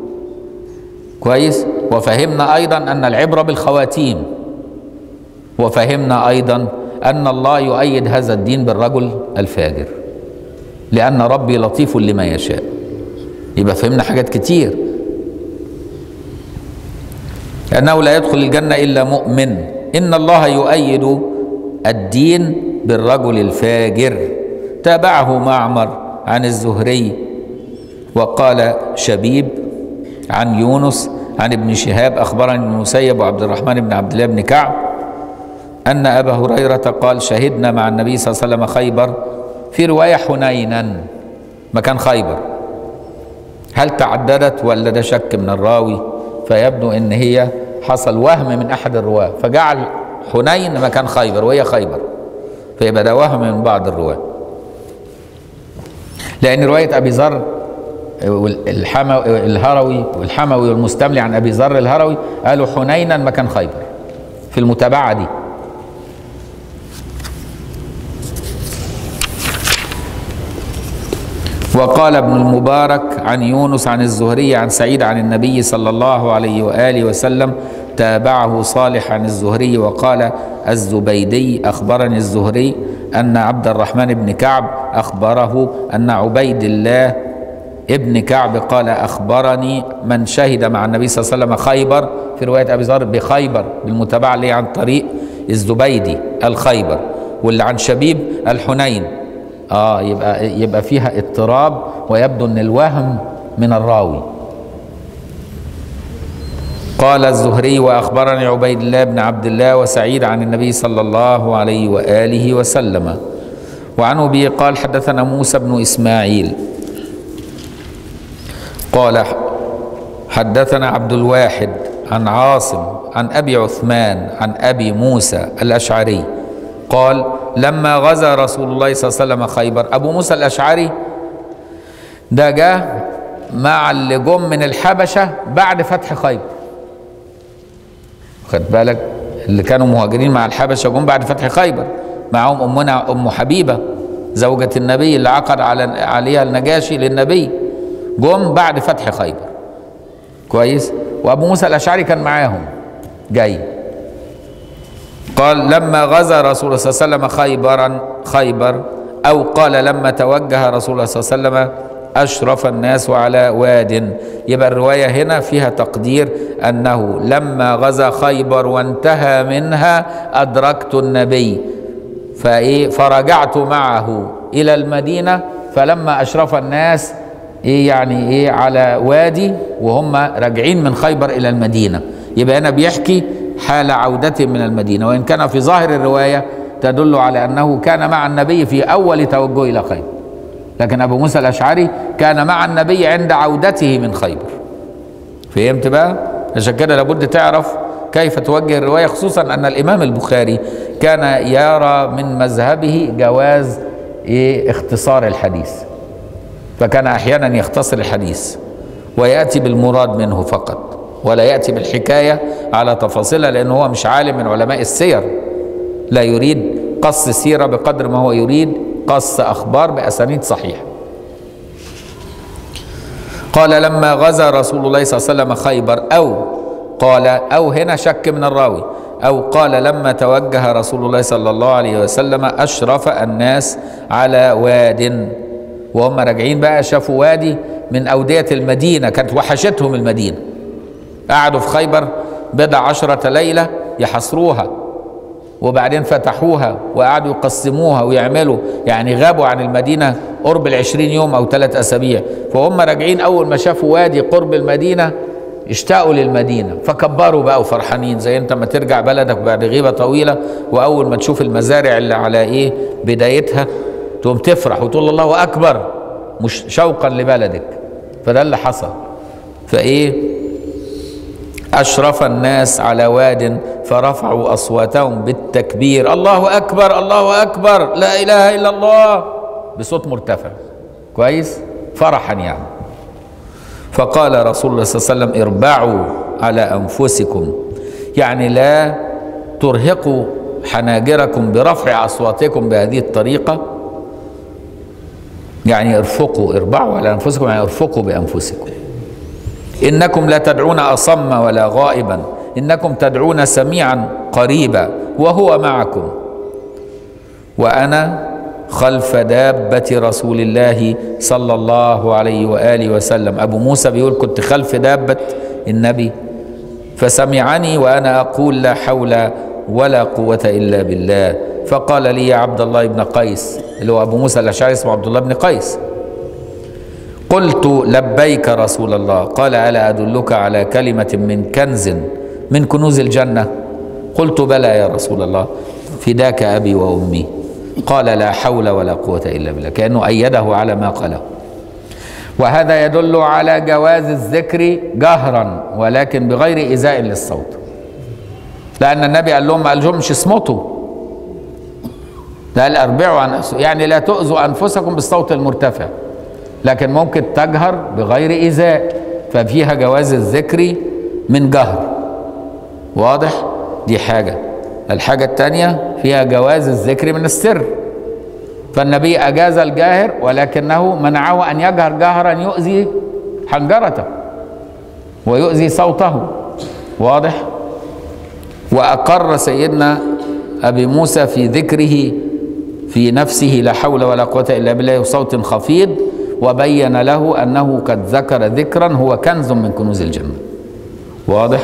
كويس وفهمنا أيضا أن العبرة بالخواتيم وفهمنا أيضا أن الله يؤيد هذا الدين بالرجل الفاجر لأن ربي لطيف لما يشاء يبقى فهمنا حاجات كتير أنه لا يدخل الجنة إلا مؤمن إن الله يؤيد الدين بالرجل الفاجر تابعه معمر عن الزهري وقال شبيب عن يونس عن ابن شهاب أخبرني المسيب وعبد الرحمن بن عبد الله بن كعب أن أبا هريرة قال شهدنا مع النبي صلى الله عليه وسلم خيبر في رواية حنينا مكان خيبر هل تعددت ولا ده شك من الراوي فيبدو ان هي حصل وهم من احد الرواه فجعل حنين مكان خيبر وهي خيبر فيبقى ده وهم من بعض الرواه لان روايه ابي ذر الهروي والحموي والمستملي عن ابي ذر الهروي قالوا حنينا مكان خيبر في المتابعه دي وقال ابن المبارك عن يونس عن الزهري عن سعيد عن النبي صلى الله عليه واله وسلم تابعه صالح عن الزهري وقال الزبيدي اخبرني الزهري ان عبد الرحمن بن كعب اخبره ان عبيد الله ابن كعب قال اخبرني من شهد مع النبي صلى الله عليه وسلم خيبر في روايه ابي ذر بخيبر بالمتابعه اللي عن طريق الزبيدي الخيبر واللي عن شبيب الحنين اه يبقى يبقى فيها اضطراب ويبدو ان الوهم من الراوي قال الزهري واخبرني عبيد الله بن عبد الله وسعيد عن النبي صلى الله عليه واله وسلم وعن ابي قال حدثنا موسى بن اسماعيل قال حدثنا عبد الواحد عن عاصم عن ابي عثمان عن ابي موسى الاشعري قال لما غزا رسول الله صلى الله عليه وسلم خيبر ابو موسى الاشعري ده جاء مع اللي جم من الحبشه بعد فتح خيبر خد بالك اللي كانوا مهاجرين مع الحبشه جم بعد فتح خيبر معهم امنا ام حبيبه زوجة النبي اللي عقد على عليها النجاشي للنبي جم بعد فتح خيبر كويس وابو موسى الاشعري كان معاهم جاي قال لما غزا رسول الله صلى الله عليه وسلم خيبرا خيبر او قال لما توجه رسول الله صلى الله عليه وسلم اشرف الناس على واد يبقى الروايه هنا فيها تقدير انه لما غزا خيبر وانتهى منها ادركت النبي فايه فرجعت معه الى المدينه فلما اشرف الناس ايه يعني ايه على وادي وهم راجعين من خيبر الى المدينه يبقى هنا بيحكي حال عودته من المدينه وان كان في ظاهر الروايه تدل على انه كان مع النبي في اول توجهه الى خيبر لكن ابو موسى الاشعري كان مع النبي عند عودته من خيبر فهمت بقى عشان كده لابد تعرف كيف توجه الروايه خصوصا ان الامام البخاري كان يرى من مذهبه جواز إيه اختصار الحديث فكان احيانا يختصر الحديث وياتي بالمراد منه فقط ولا ياتي بالحكايه على تفاصيلها لانه هو مش عالم من علماء السير لا يريد قص سيره بقدر ما هو يريد قص اخبار باسانيد صحيحه قال لما غزا رسول الله صلى الله عليه وسلم خيبر او قال او هنا شك من الراوي او قال لما توجه رسول الله صلى الله عليه وسلم اشرف الناس على واد وهم راجعين بقى شافوا وادي من اوديه المدينه كانت وحشتهم المدينه قعدوا في خيبر بضع عشرة ليلة يحصروها وبعدين فتحوها وقعدوا يقسموها ويعملوا يعني غابوا عن المدينة قرب العشرين يوم أو ثلاث أسابيع فهم راجعين أول ما شافوا وادي قرب المدينة اشتاقوا للمدينة فكبروا بقى وفرحانين زي انت ما ترجع بلدك بعد غيبة طويلة وأول ما تشوف المزارع اللي على إيه بدايتها تقوم تفرح وتقول الله أكبر مش شوقا لبلدك فده اللي حصل فإيه أشرف الناس على واد فرفعوا أصواتهم بالتكبير الله أكبر الله أكبر لا إله إلا الله بصوت مرتفع كويس فرحا يعني فقال رسول الله صلى الله عليه وسلم اربعوا على أنفسكم يعني لا ترهقوا حناجركم برفع أصواتكم بهذه الطريقة يعني ارفقوا اربعوا على أنفسكم يعني ارفقوا بأنفسكم انكم لا تدعون اصم ولا غائبا انكم تدعون سميعا قريبا وهو معكم وانا خلف دابه رسول الله صلى الله عليه واله وسلم ابو موسى بيقول كنت خلف دابه النبي فسمعني وانا اقول لا حول ولا قوه الا بالله فقال لي يا عبد الله بن قيس اللي هو ابو موسى الاشعري اسمه عبد الله بن قيس قلت لبيك رسول الله قال الا ادلك على كلمه من كنز من كنوز الجنه قلت بلى يا رسول الله فداك ابي وامي قال لا حول ولا قوه الا بالله كانه ايده على ما قاله وهذا يدل على جواز الذكر جهرا ولكن بغير ايذاء للصوت لان النبي قال لهم ما قالهمش اصمتوا قال اربعوا عن يعني لا تؤذوا انفسكم بالصوت المرتفع لكن ممكن تجهر بغير إيذاء ففيها جواز الذكر من جهر واضح دي حاجة الحاجة الثانية فيها جواز الذكر من السر فالنبي أجاز الجاهر ولكنه منعه أن يجهر جهرا يؤذي حنجرته ويؤذي صوته واضح وأقر سيدنا أبي موسى في ذكره في نفسه لا حول ولا قوة إلا بالله وصوت خفيض وبين له انه قد ذكر ذكرا هو كنز من كنوز الجنه واضح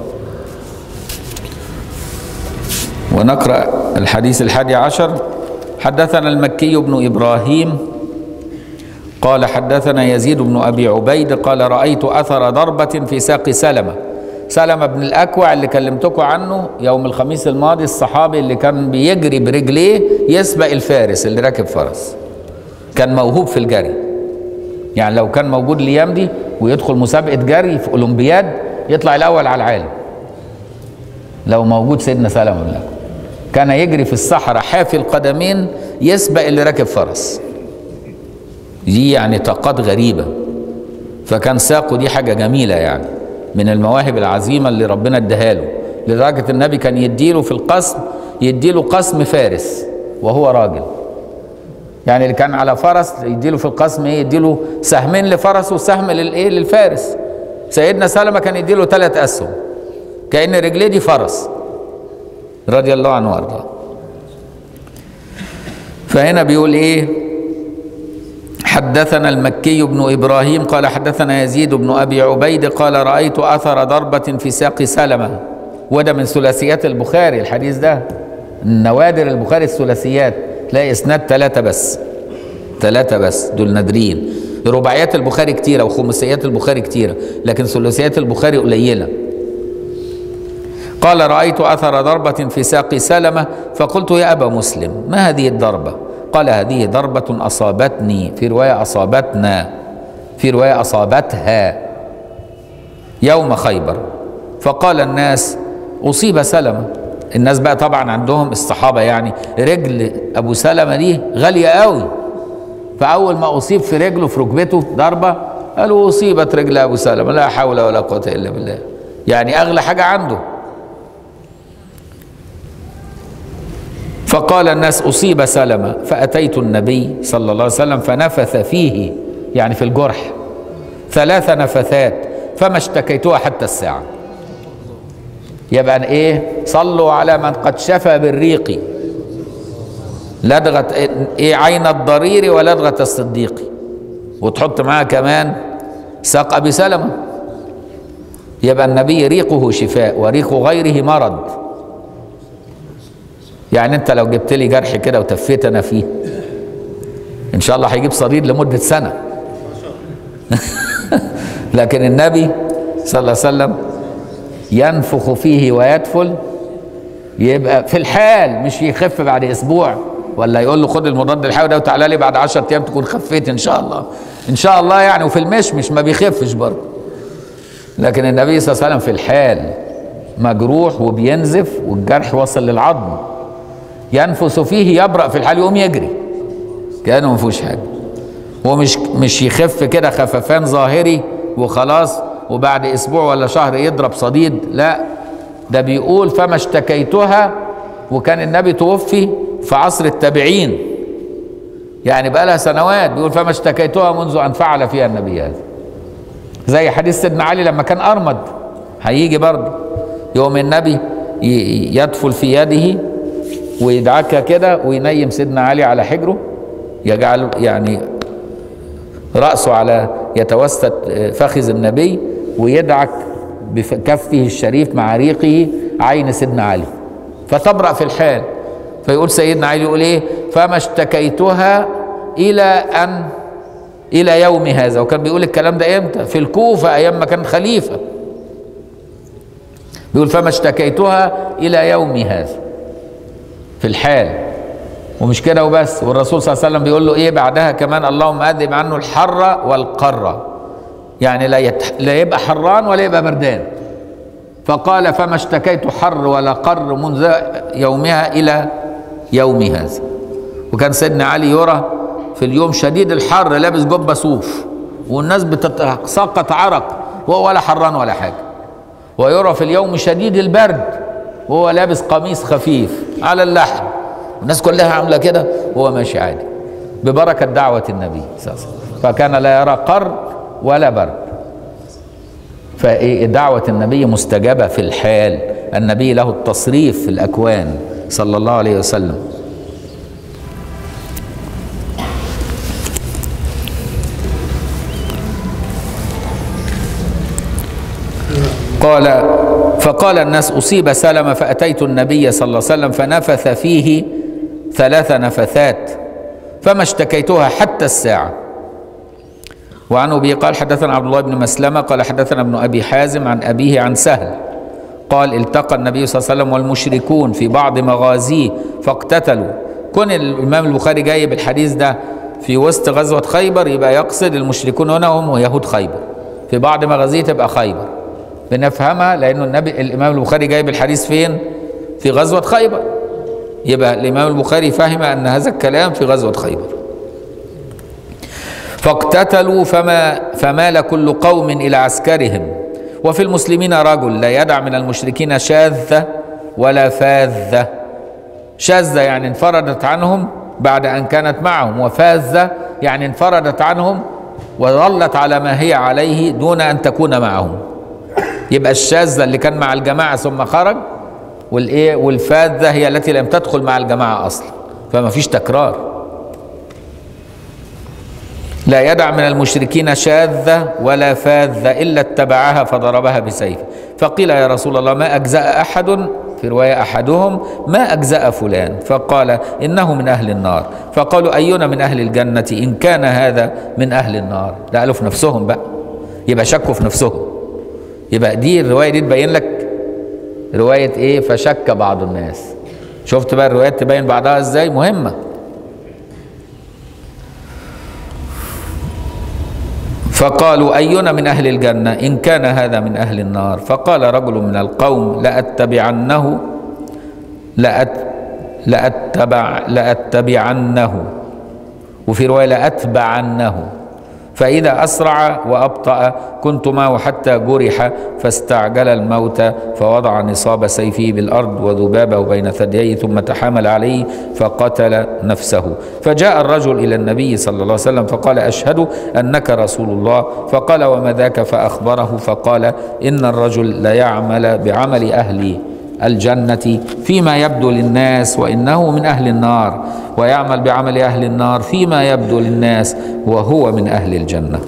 ونقرا الحديث الحادي عشر حدثنا المكي بن ابراهيم قال حدثنا يزيد بن ابي عبيد قال رايت اثر ضربه في ساق سلمه سلمه بن الاكوع اللي كلمتكم عنه يوم الخميس الماضي الصحابي اللي كان بيجري برجليه يسبق الفارس اللي راكب فرس كان موهوب في الجري يعني لو كان موجود الايام دي ويدخل مسابقه جري في اولمبياد يطلع الاول على العالم لو موجود سيدنا سلمة بن الاكوع كان يجري في الصحراء حافي القدمين يسبق اللي راكب فرس دي يعني طاقات غريبة فكان ساقه دي حاجة جميلة يعني من المواهب العظيمة اللي ربنا اداها له لدرجة النبي كان يديله في القسم يديله قسم فارس وهو راجل يعني اللي كان على فرس يديله في القسم ايه يديله سهمين لفرس وسهم للايه للفارس سيدنا سلمة كان يديله ثلاث اسهم كأن رجليه دي فرس رضي الله عنه وارضاه فهنا بيقول ايه حدثنا المكي بن ابراهيم قال حدثنا يزيد بن ابي عبيد قال رايت اثر ضربه في ساق سلمه وده من ثلاثيات البخاري الحديث ده نوادر البخاري الثلاثيات تلاقي اسناد ثلاثه بس ثلاثه بس دول نادرين رباعيات البخاري كتيره وخماسيات البخاري كتيره لكن ثلاثيات البخاري قليله قال رأيت أثر ضربة في ساق سلمة فقلت يا أبا مسلم ما هذه الضربة قال هذه ضربة أصابتني في رواية أصابتنا في رواية أصابتها يوم خيبر فقال الناس أصيب سلمة الناس بقى طبعا عندهم الصحابة يعني رجل أبو سلمة دي غالية قوي فأول ما أصيب في رجله في ركبته ضربة قالوا أصيبت رجل أبو سلمة لا حول ولا قوة إلا بالله يعني أغلى حاجة عنده فقال الناس أصيب سلمة فأتيت النبي صلى الله عليه وسلم فنفث فيه يعني في الجرح ثلاث نفثات فما اشتكيتها حتى الساعة يبقى ايه صلوا على من قد شفى بالريق لدغة ايه عين الضرير ولدغة الصديق وتحط معاها كمان ساق ابي سلمة يبقى النبي ريقه شفاء وريق غيره مرض يعني انت لو جبت لي جرح كده وتفيت انا فيه ان شاء الله هيجيب صديد لمده سنه لكن النبي صلى الله عليه وسلم ينفخ فيه ويدفل يبقى في الحال مش يخف بعد اسبوع ولا يقول له خد المضاد الحيوي ده وتعالى لي بعد 10 ايام تكون خفيت ان شاء الله ان شاء الله يعني وفي المشمش ما بيخفش برضه لكن النبي صلى الله عليه وسلم في الحال مجروح وبينزف والجرح وصل للعظم ينفس فيه يبرأ في الحال يقوم يجري كأنه ما فيهوش حاجة ومش مش يخف كده خففان ظاهري وخلاص وبعد اسبوع ولا شهر يضرب صديد لا ده بيقول فما اشتكيتها وكان النبي توفي في عصر التابعين يعني بقى لها سنوات بيقول فما اشتكيتها منذ ان فعل فيها النبي هذا زي حديث سيدنا علي لما كان ارمد هيجي برضه يوم النبي يدفل في يده ويدعكها كده وينيم سيدنا علي على حجره يجعل يعني رأسه على يتوسط فخذ النبي ويدعك بكفه الشريف مع ريقه عين سيدنا علي فتبرأ في الحال فيقول سيدنا علي يقول ايه فما اشتكيتها الى ان الى يوم هذا وكان بيقول الكلام ده امتى في الكوفة ايام ما كان خليفة بيقول فما اشتكيتها الى يوم هذا في الحال ومش كده وبس والرسول صلى الله عليه وسلم بيقول له ايه بعدها كمان اللهم اذهب عنه الحر والقر يعني لا يت... لا يبقى حران ولا يبقى بردان فقال فما اشتكيت حر ولا قر منذ يومها الى يوم هذا وكان سيدنا علي يرى في اليوم شديد الحر لابس جبه صوف والناس بتتساقط عرق وهو ولا حران ولا حاجه ويرى في اليوم شديد البرد وهو لابس قميص خفيف على اللحم الناس كلها عامله كده وهو ماشي عادي ببركه دعوه النبي صلى الله عليه وسلم فكان لا يرى قر ولا برد فدعوة النبي مستجابة في الحال النبي له التصريف في الأكوان صلى الله عليه وسلم قال فقال الناس أصيب سلمة فأتيت النبي صلى الله عليه وسلم فنفث فيه ثلاث نفثات فما اشتكيتها حتى الساعة وعن أبي قال حدثنا عبد الله بن مسلمة قال حدثنا ابن أبي حازم عن أبيه عن سهل قال التقى النبي صلى الله عليه وسلم والمشركون في بعض مغازيه فاقتتلوا كون الإمام البخاري جايب الحديث ده في وسط غزوة خيبر يبقى يقصد المشركون هنا هم يهود خيبر في بعض مغازيه تبقى خيبر بنفهمها لأنه النبي الإمام البخاري جايب الحديث فين في غزوة خيبر يبقى الإمام البخاري فهم أن هذا الكلام في غزوة خيبر فاقتتلوا فما فمال كل قوم إلى عسكرهم وفي المسلمين رجل لا يدع من المشركين شاذة ولا فاذة شاذة يعني انفردت عنهم بعد أن كانت معهم وفاذة يعني انفردت عنهم وظلت على ما هي عليه دون أن تكون معهم يبقى الشاذة اللي كان مع الجماعة ثم خرج والايه والفاذة هي التي لم تدخل مع الجماعة أصلا فما فيش تكرار لا يدع من المشركين شاذة ولا فاذة إلا اتبعها فضربها بسيفه فقيل يا رسول الله ما أجزأ أحد في رواية أحدهم ما أجزأ فلان فقال إنه من أهل النار فقالوا أينا من أهل الجنة إن كان هذا من أهل النار ده قالوا في نفسهم بقى يبقى شكوا في نفسهم يبقى دي الرواية دي تبين لك رواية إيه فشك بعض الناس شفت بقى الروايات تبين بعضها إزاي مهمة فقالوا أينا من أهل الجنة إن كان هذا من أهل النار فقال رجل من القوم لأتبعنه لأت لأتبع لأتبعنه وفي رواية لأتبعنه فإذا أسرع وأبطأ كنت معه حتى جرح فاستعجل الموت فوضع نصاب سيفه بالأرض وذبابه بين ثدييه ثم تحامل عليه فقتل نفسه فجاء الرجل إلى النبي صلى الله عليه وسلم فقال أشهد أنك رسول الله فقال وما ذاك فأخبره فقال إن الرجل ليعمل بعمل أهلي الجنة فيما يبدو للناس وإنه من أهل النار ويعمل بعمل أهل النار فيما يبدو للناس وهو من أهل الجنة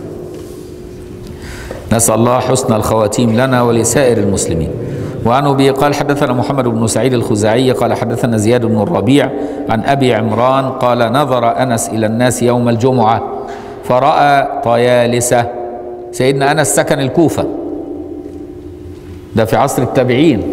نسأل الله حسن الخواتيم لنا ولسائر المسلمين وعن أبي قال حدثنا محمد بن سعيد الخزاعي قال حدثنا زياد بن الربيع عن أبي عمران قال نظر أنس إلى الناس يوم الجمعة فرأى طيالسة سيدنا أنس سكن الكوفة ده في عصر التابعين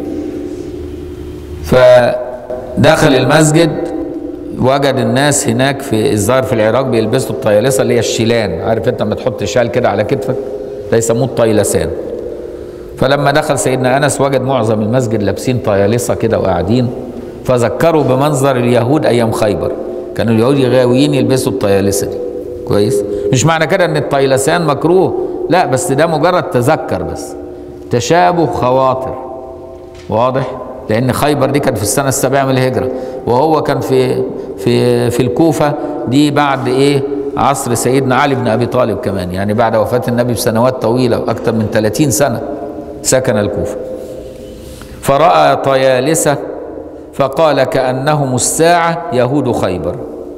فدخل المسجد وجد الناس هناك في الظاهر في العراق بيلبسوا الطيالسه اللي هي الشيلان عارف انت لما تحط شال كده على كتفك ده يسموه الطيلسان فلما دخل سيدنا انس وجد معظم المسجد لابسين طيالسه كده وقاعدين فذكروا بمنظر اليهود ايام خيبر كانوا اليهود غاويين يلبسوا الطيالسه دي كويس مش معنى كده ان الطيلسان مكروه لا بس ده مجرد تذكر بس تشابه خواطر واضح لان خيبر دي كانت في السنه السابعه من الهجره وهو كان في في في الكوفه دي بعد ايه عصر سيدنا علي بن ابي طالب كمان يعني بعد وفاه النبي بسنوات طويله واكثر من 30 سنه سكن الكوفه فراى طيالسه فقال كانهم الساعه يهود خيبر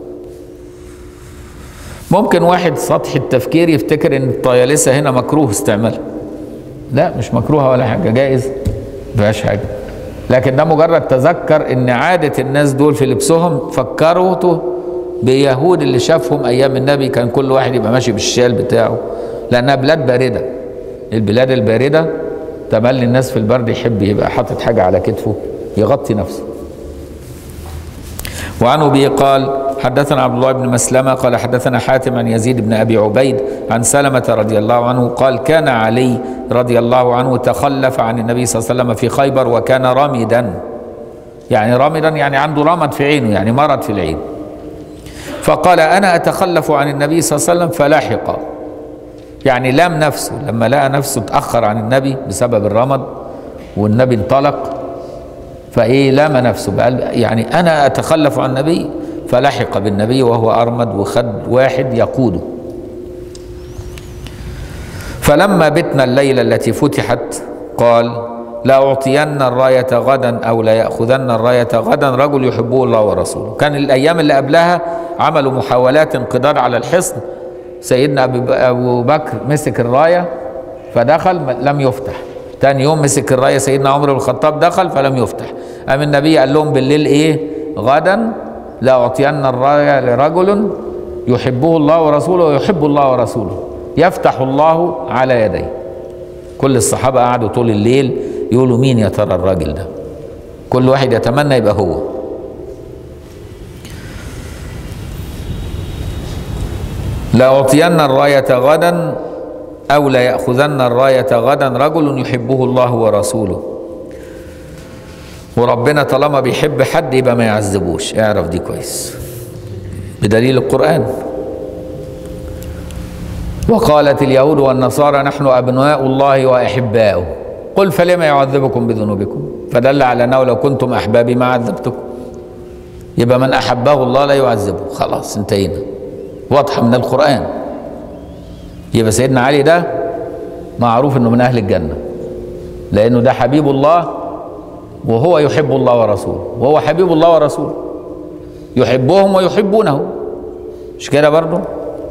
ممكن واحد سطح التفكير يفتكر ان الطيالسه هنا مكروه استعمالها لا مش مكروهه ولا حاجه جائز مفيهاش حاجه لكن ده مجرد تذكر ان عادة الناس دول في لبسهم فكروا بيهود اللي شافهم ايام النبي كان كل واحد يبقى ماشي بالشال بتاعه لانها بلاد باردة البلاد الباردة تملي الناس في البرد يحب يبقى حاطط حاجة على كتفه يغطي نفسه وعن ابي قال حدثنا عبد الله بن مسلمة قال حدثنا حاتم عن يزيد بن أبي عبيد عن سلمة رضي الله عنه قال كان علي رضي الله عنه تخلف عن النبي صلى الله عليه وسلم في خيبر وكان رامدا يعني رامدا يعني عنده رمد في عينه يعني مرض في العين فقال أنا أتخلف عن النبي صلى الله عليه وسلم فلاحق يعني لام نفسه لما لقى نفسه تأخر عن النبي بسبب الرمد والنبي انطلق فإيه لام نفسه يعني أنا أتخلف عن النبي فلحق بالنبي وهو أرمد وخد واحد يقوده فلما بتنا الليلة التي فتحت قال لأعطين الراية غدا أو ليأخذن الراية غدا رجل يحبه الله ورسوله كان الأيام اللي قبلها عملوا محاولات انقضاض على الحصن سيدنا أبو بكر مسك الراية فدخل لم يفتح تاني يوم مسك الراية سيدنا عمر بن الخطاب دخل فلم يفتح قام النبي قال لهم بالليل ايه غدا لأعطين الراية لرجل يحبه الله ورسوله ويحب الله ورسوله يفتح الله على يديه كل الصحابة قعدوا طول الليل يقولوا مين يا ترى الراجل ده كل واحد يتمنى يبقى هو لأعطين الراية غدا أو ليأخذن الراية غدا رجل يحبه الله ورسوله وربنا طالما بيحب حد يبقى ما يعذبوش اعرف دي كويس بدليل القرآن وقالت اليهود والنصارى نحن أبناء الله وأحباؤه قل فلما يعذبكم بذنوبكم فدل على أنه لو كنتم أحبابي ما عذبتكم يبقى من أحبه الله لا يعذبه خلاص انتهينا واضحة من القرآن يبقى سيدنا علي ده معروف انه من اهل الجنة لانه ده حبيب الله وهو يحب الله ورسوله وهو حبيب الله ورسوله يحبهم ويحبونه مش كده برضه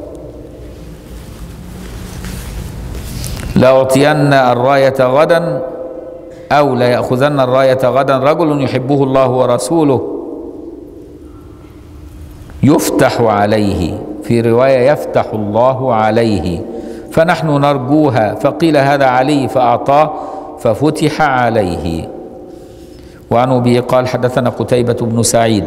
لأعطين الراية غدا أو ليأخذن الراية غدا رجل يحبه الله ورسوله يفتح عليه في رواية يفتح الله عليه فنحن نرجوها فقيل هذا علي فأعطاه ففتح عليه وعن أبي قال حدثنا قتيبة بن سعيد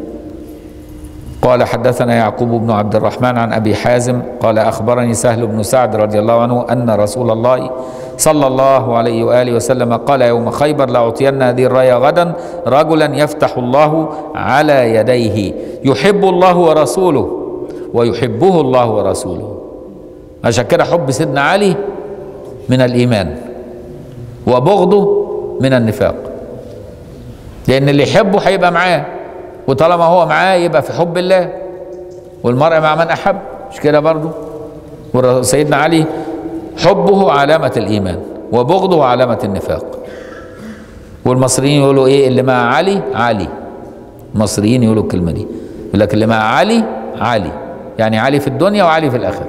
قال حدثنا يعقوب بن عبد الرحمن عن ابي حازم قال اخبرني سهل بن سعد رضي الله عنه ان رسول الله صلى الله عليه واله وسلم قال يوم خيبر لاعطين هذه الرايه غدا رجلا يفتح الله على يديه يحب الله ورسوله ويحبه الله ورسوله عشان كده حب سيدنا علي من الايمان وبغضه من النفاق لان اللي يحبه هيبقى معاه وطالما هو معاه يبقى في حب الله والمرء مع من احب مش كده برضه وسيدنا علي حبه علامة الإيمان وبغضه علامة النفاق والمصريين يقولوا إيه اللي مع علي علي المصريين يقولوا الكلمة دي يقول لك اللي مع علي علي يعني علي في الدنيا وعلي في الآخرة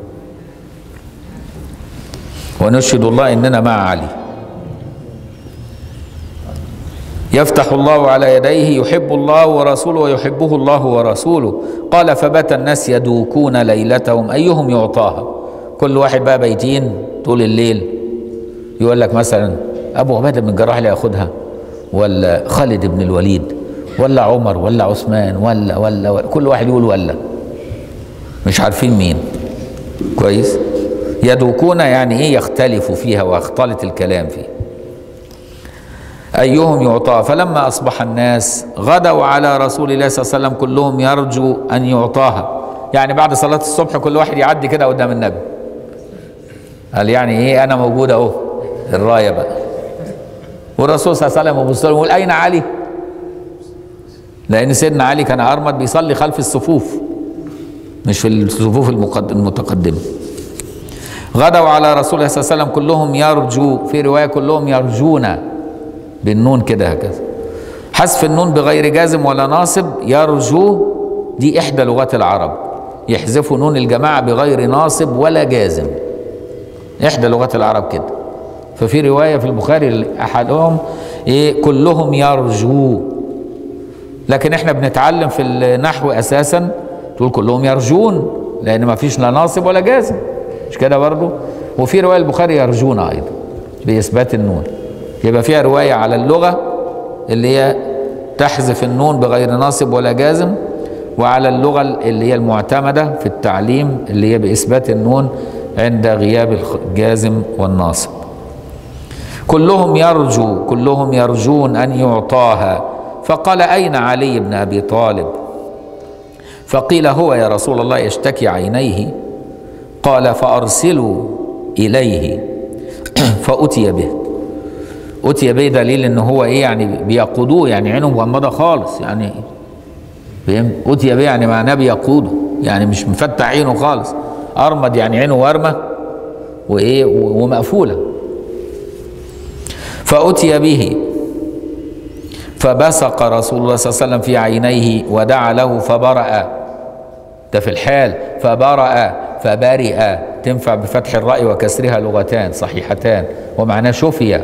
ونشهد الله إننا مع علي يفتح الله على يديه يحب الله ورسوله ويحبه الله ورسوله قال فبات الناس يدوكون ليلتهم أيهم يعطاها كل واحد بقى بيتين طول الليل يقول لك مثلا أبو عبيدة بن الجراح اللي ياخدها ولا خالد بن الوليد ولا عمر ولا عثمان ولا ولا, ولا كل واحد يقول ولا مش عارفين مين كويس يدوكون يعني ايه يختلفوا فيها ويختلط الكلام فيه أيهم يعطى فلما أصبح الناس غدوا على رسول الله صلى الله عليه وسلم كلهم يرجو أن يعطاها يعني بعد صلاة الصبح كل واحد يعدي كده قدام النبي قال يعني إيه أنا موجود أهو الراية بقى والرسول صلى الله عليه وسلم يبص لهم يقول أين علي؟ لأن سيدنا علي كان أرمد بيصلي خلف الصفوف مش في الصفوف المتقدمة غدوا على رسول الله صلى الله عليه وسلم كلهم يرجو في رواية كلهم يرجون بالنون كده هكذا حذف النون بغير جازم ولا ناصب يرجو دي إحدى لغات العرب يحذفوا نون الجماعة بغير ناصب ولا جازم إحدى لغات العرب كده ففي رواية في البخاري أحدهم إيه كلهم يرجو لكن إحنا بنتعلم في النحو أساسا تقول كلهم يرجون لأن ما فيش لا ناصب ولا جازم مش كده برضه وفي رواية البخاري يرجون أيضا بإثبات النون يبقى فيها رواية على اللغة اللي هي تحذف النون بغير ناصب ولا جازم وعلى اللغة اللي هي المعتمدة في التعليم اللي هي بإثبات النون عند غياب الجازم والناصب كلهم يرجو كلهم يرجون أن يعطاها فقال أين علي بن أبي طالب فقيل هو يا رسول الله يشتكي عينيه قال فأرسلوا إليه فأتي به أتي به دليل إن هو إيه يعني بيقودوه يعني عينه مغمضة خالص يعني فهم أتي به يعني معناه بيقوده يعني مش مفتح عينه خالص أرمد يعني عينه ورمة وإيه ومقفولة فأتي به فبصق رسول الله صلى الله عليه وسلم في عينيه ودعا له فبرأ ده في الحال فبرأ فبرئ تنفع بفتح الراء وكسرها لغتان صحيحتان ومعناه شفي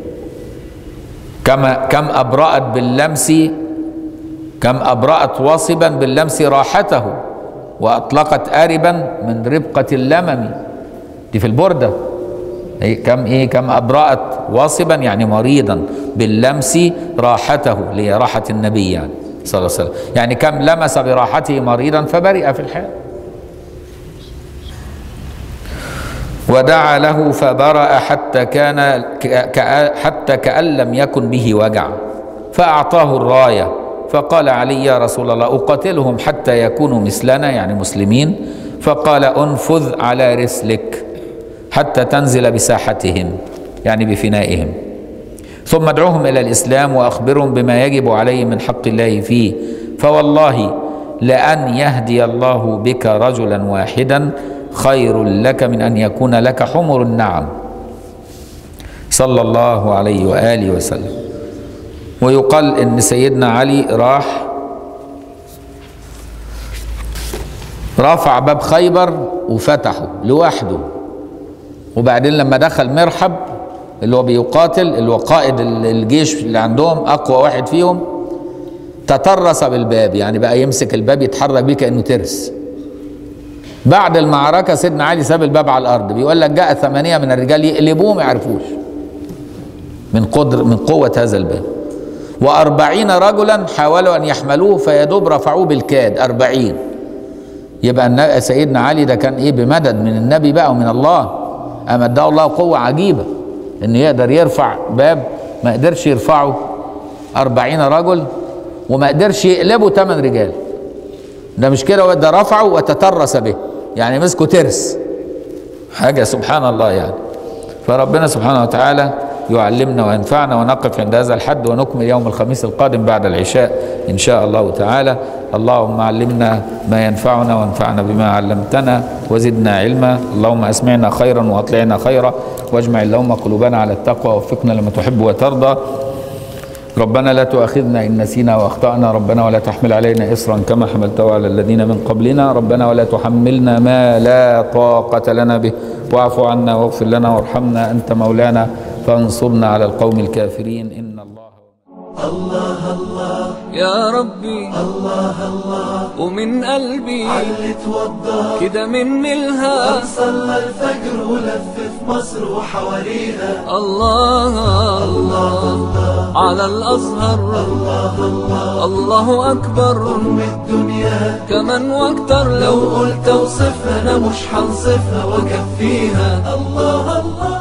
كما كم أبرأت باللمس كم أبرأت واصبا باللمس راحته وأطلقت آربا من ربقة اللمم دي في البردة إيه كم إيه كم أبرأت واصبا يعني مريضا باللمس راحته اللي هي راحة النبي يعني صلى الله عليه وسلم يعني كم لمس براحته مريضا فبرئ في الحال ودعا له فبرأ حتى كان حتى كأن لم يكن به وجع فأعطاه الراية فقال علي يا رسول الله أقاتلهم حتى يكونوا مثلنا يعني مسلمين فقال أنفذ على رسلك حتى تنزل بساحتهم يعني بفنائهم ثم ادعوهم الى الاسلام واخبرهم بما يجب عليهم من حق الله فيه فوالله لان يهدي الله بك رجلا واحدا خير لك من ان يكون لك حمر النعم صلى الله عليه واله وسلم ويقال ان سيدنا علي راح رفع باب خيبر وفتحه لوحده وبعدين لما دخل مرحب اللي هو بيقاتل اللي هو قائد الجيش اللي عندهم اقوى واحد فيهم تترس بالباب يعني بقى يمسك الباب يتحرك بيه كانه ترس بعد المعركة سيدنا علي ساب الباب على الأرض بيقول لك جاء ثمانية من الرجال يقلبوه ما يعرفوش من قدر من قوة هذا الباب وأربعين رجلا حاولوا أن يحملوه فيدوب رفعوه بالكاد أربعين يبقى سيدنا علي ده كان إيه بمدد من النبي بقى ومن الله أمده الله قوة عجيبة إنه يقدر يرفع باب ما قدرش يرفعه أربعين رجل وما قدرش يقلبه ثمان رجال ده مش كده ده رفعه وتترس به يعني مسكه ترس حاجة سبحان الله يعني فربنا سبحانه وتعالى يعلمنا وينفعنا ونقف عند هذا الحد ونكمل يوم الخميس القادم بعد العشاء إن شاء الله تعالى اللهم علمنا ما ينفعنا وانفعنا بما علمتنا وزدنا علما اللهم أسمعنا خيرا وأطلعنا خيرا واجمع اللهم قلوبنا على التقوى ووفقنا لما تحب وترضى ربنا لا تؤاخذنا إن نسينا وأخطأنا ربنا ولا تحمل علينا إصرا كما حملته على الذين من قبلنا ربنا ولا تحملنا ما لا طاقة لنا به واعف عنا واغفر لنا وارحمنا أنت مولانا فانصرنا على القوم الكافرين إن الله الله الله يا ربي الله الله ومن قلبي علي توضى كده مني الها صلى الفجر ولف في مصر وحواليها الله الله على الأزهر الله الله الله أكبر أم الدنيا كمان واكتر لو لو قلت اوصفها انا مش هنصفها واكفيها الله الله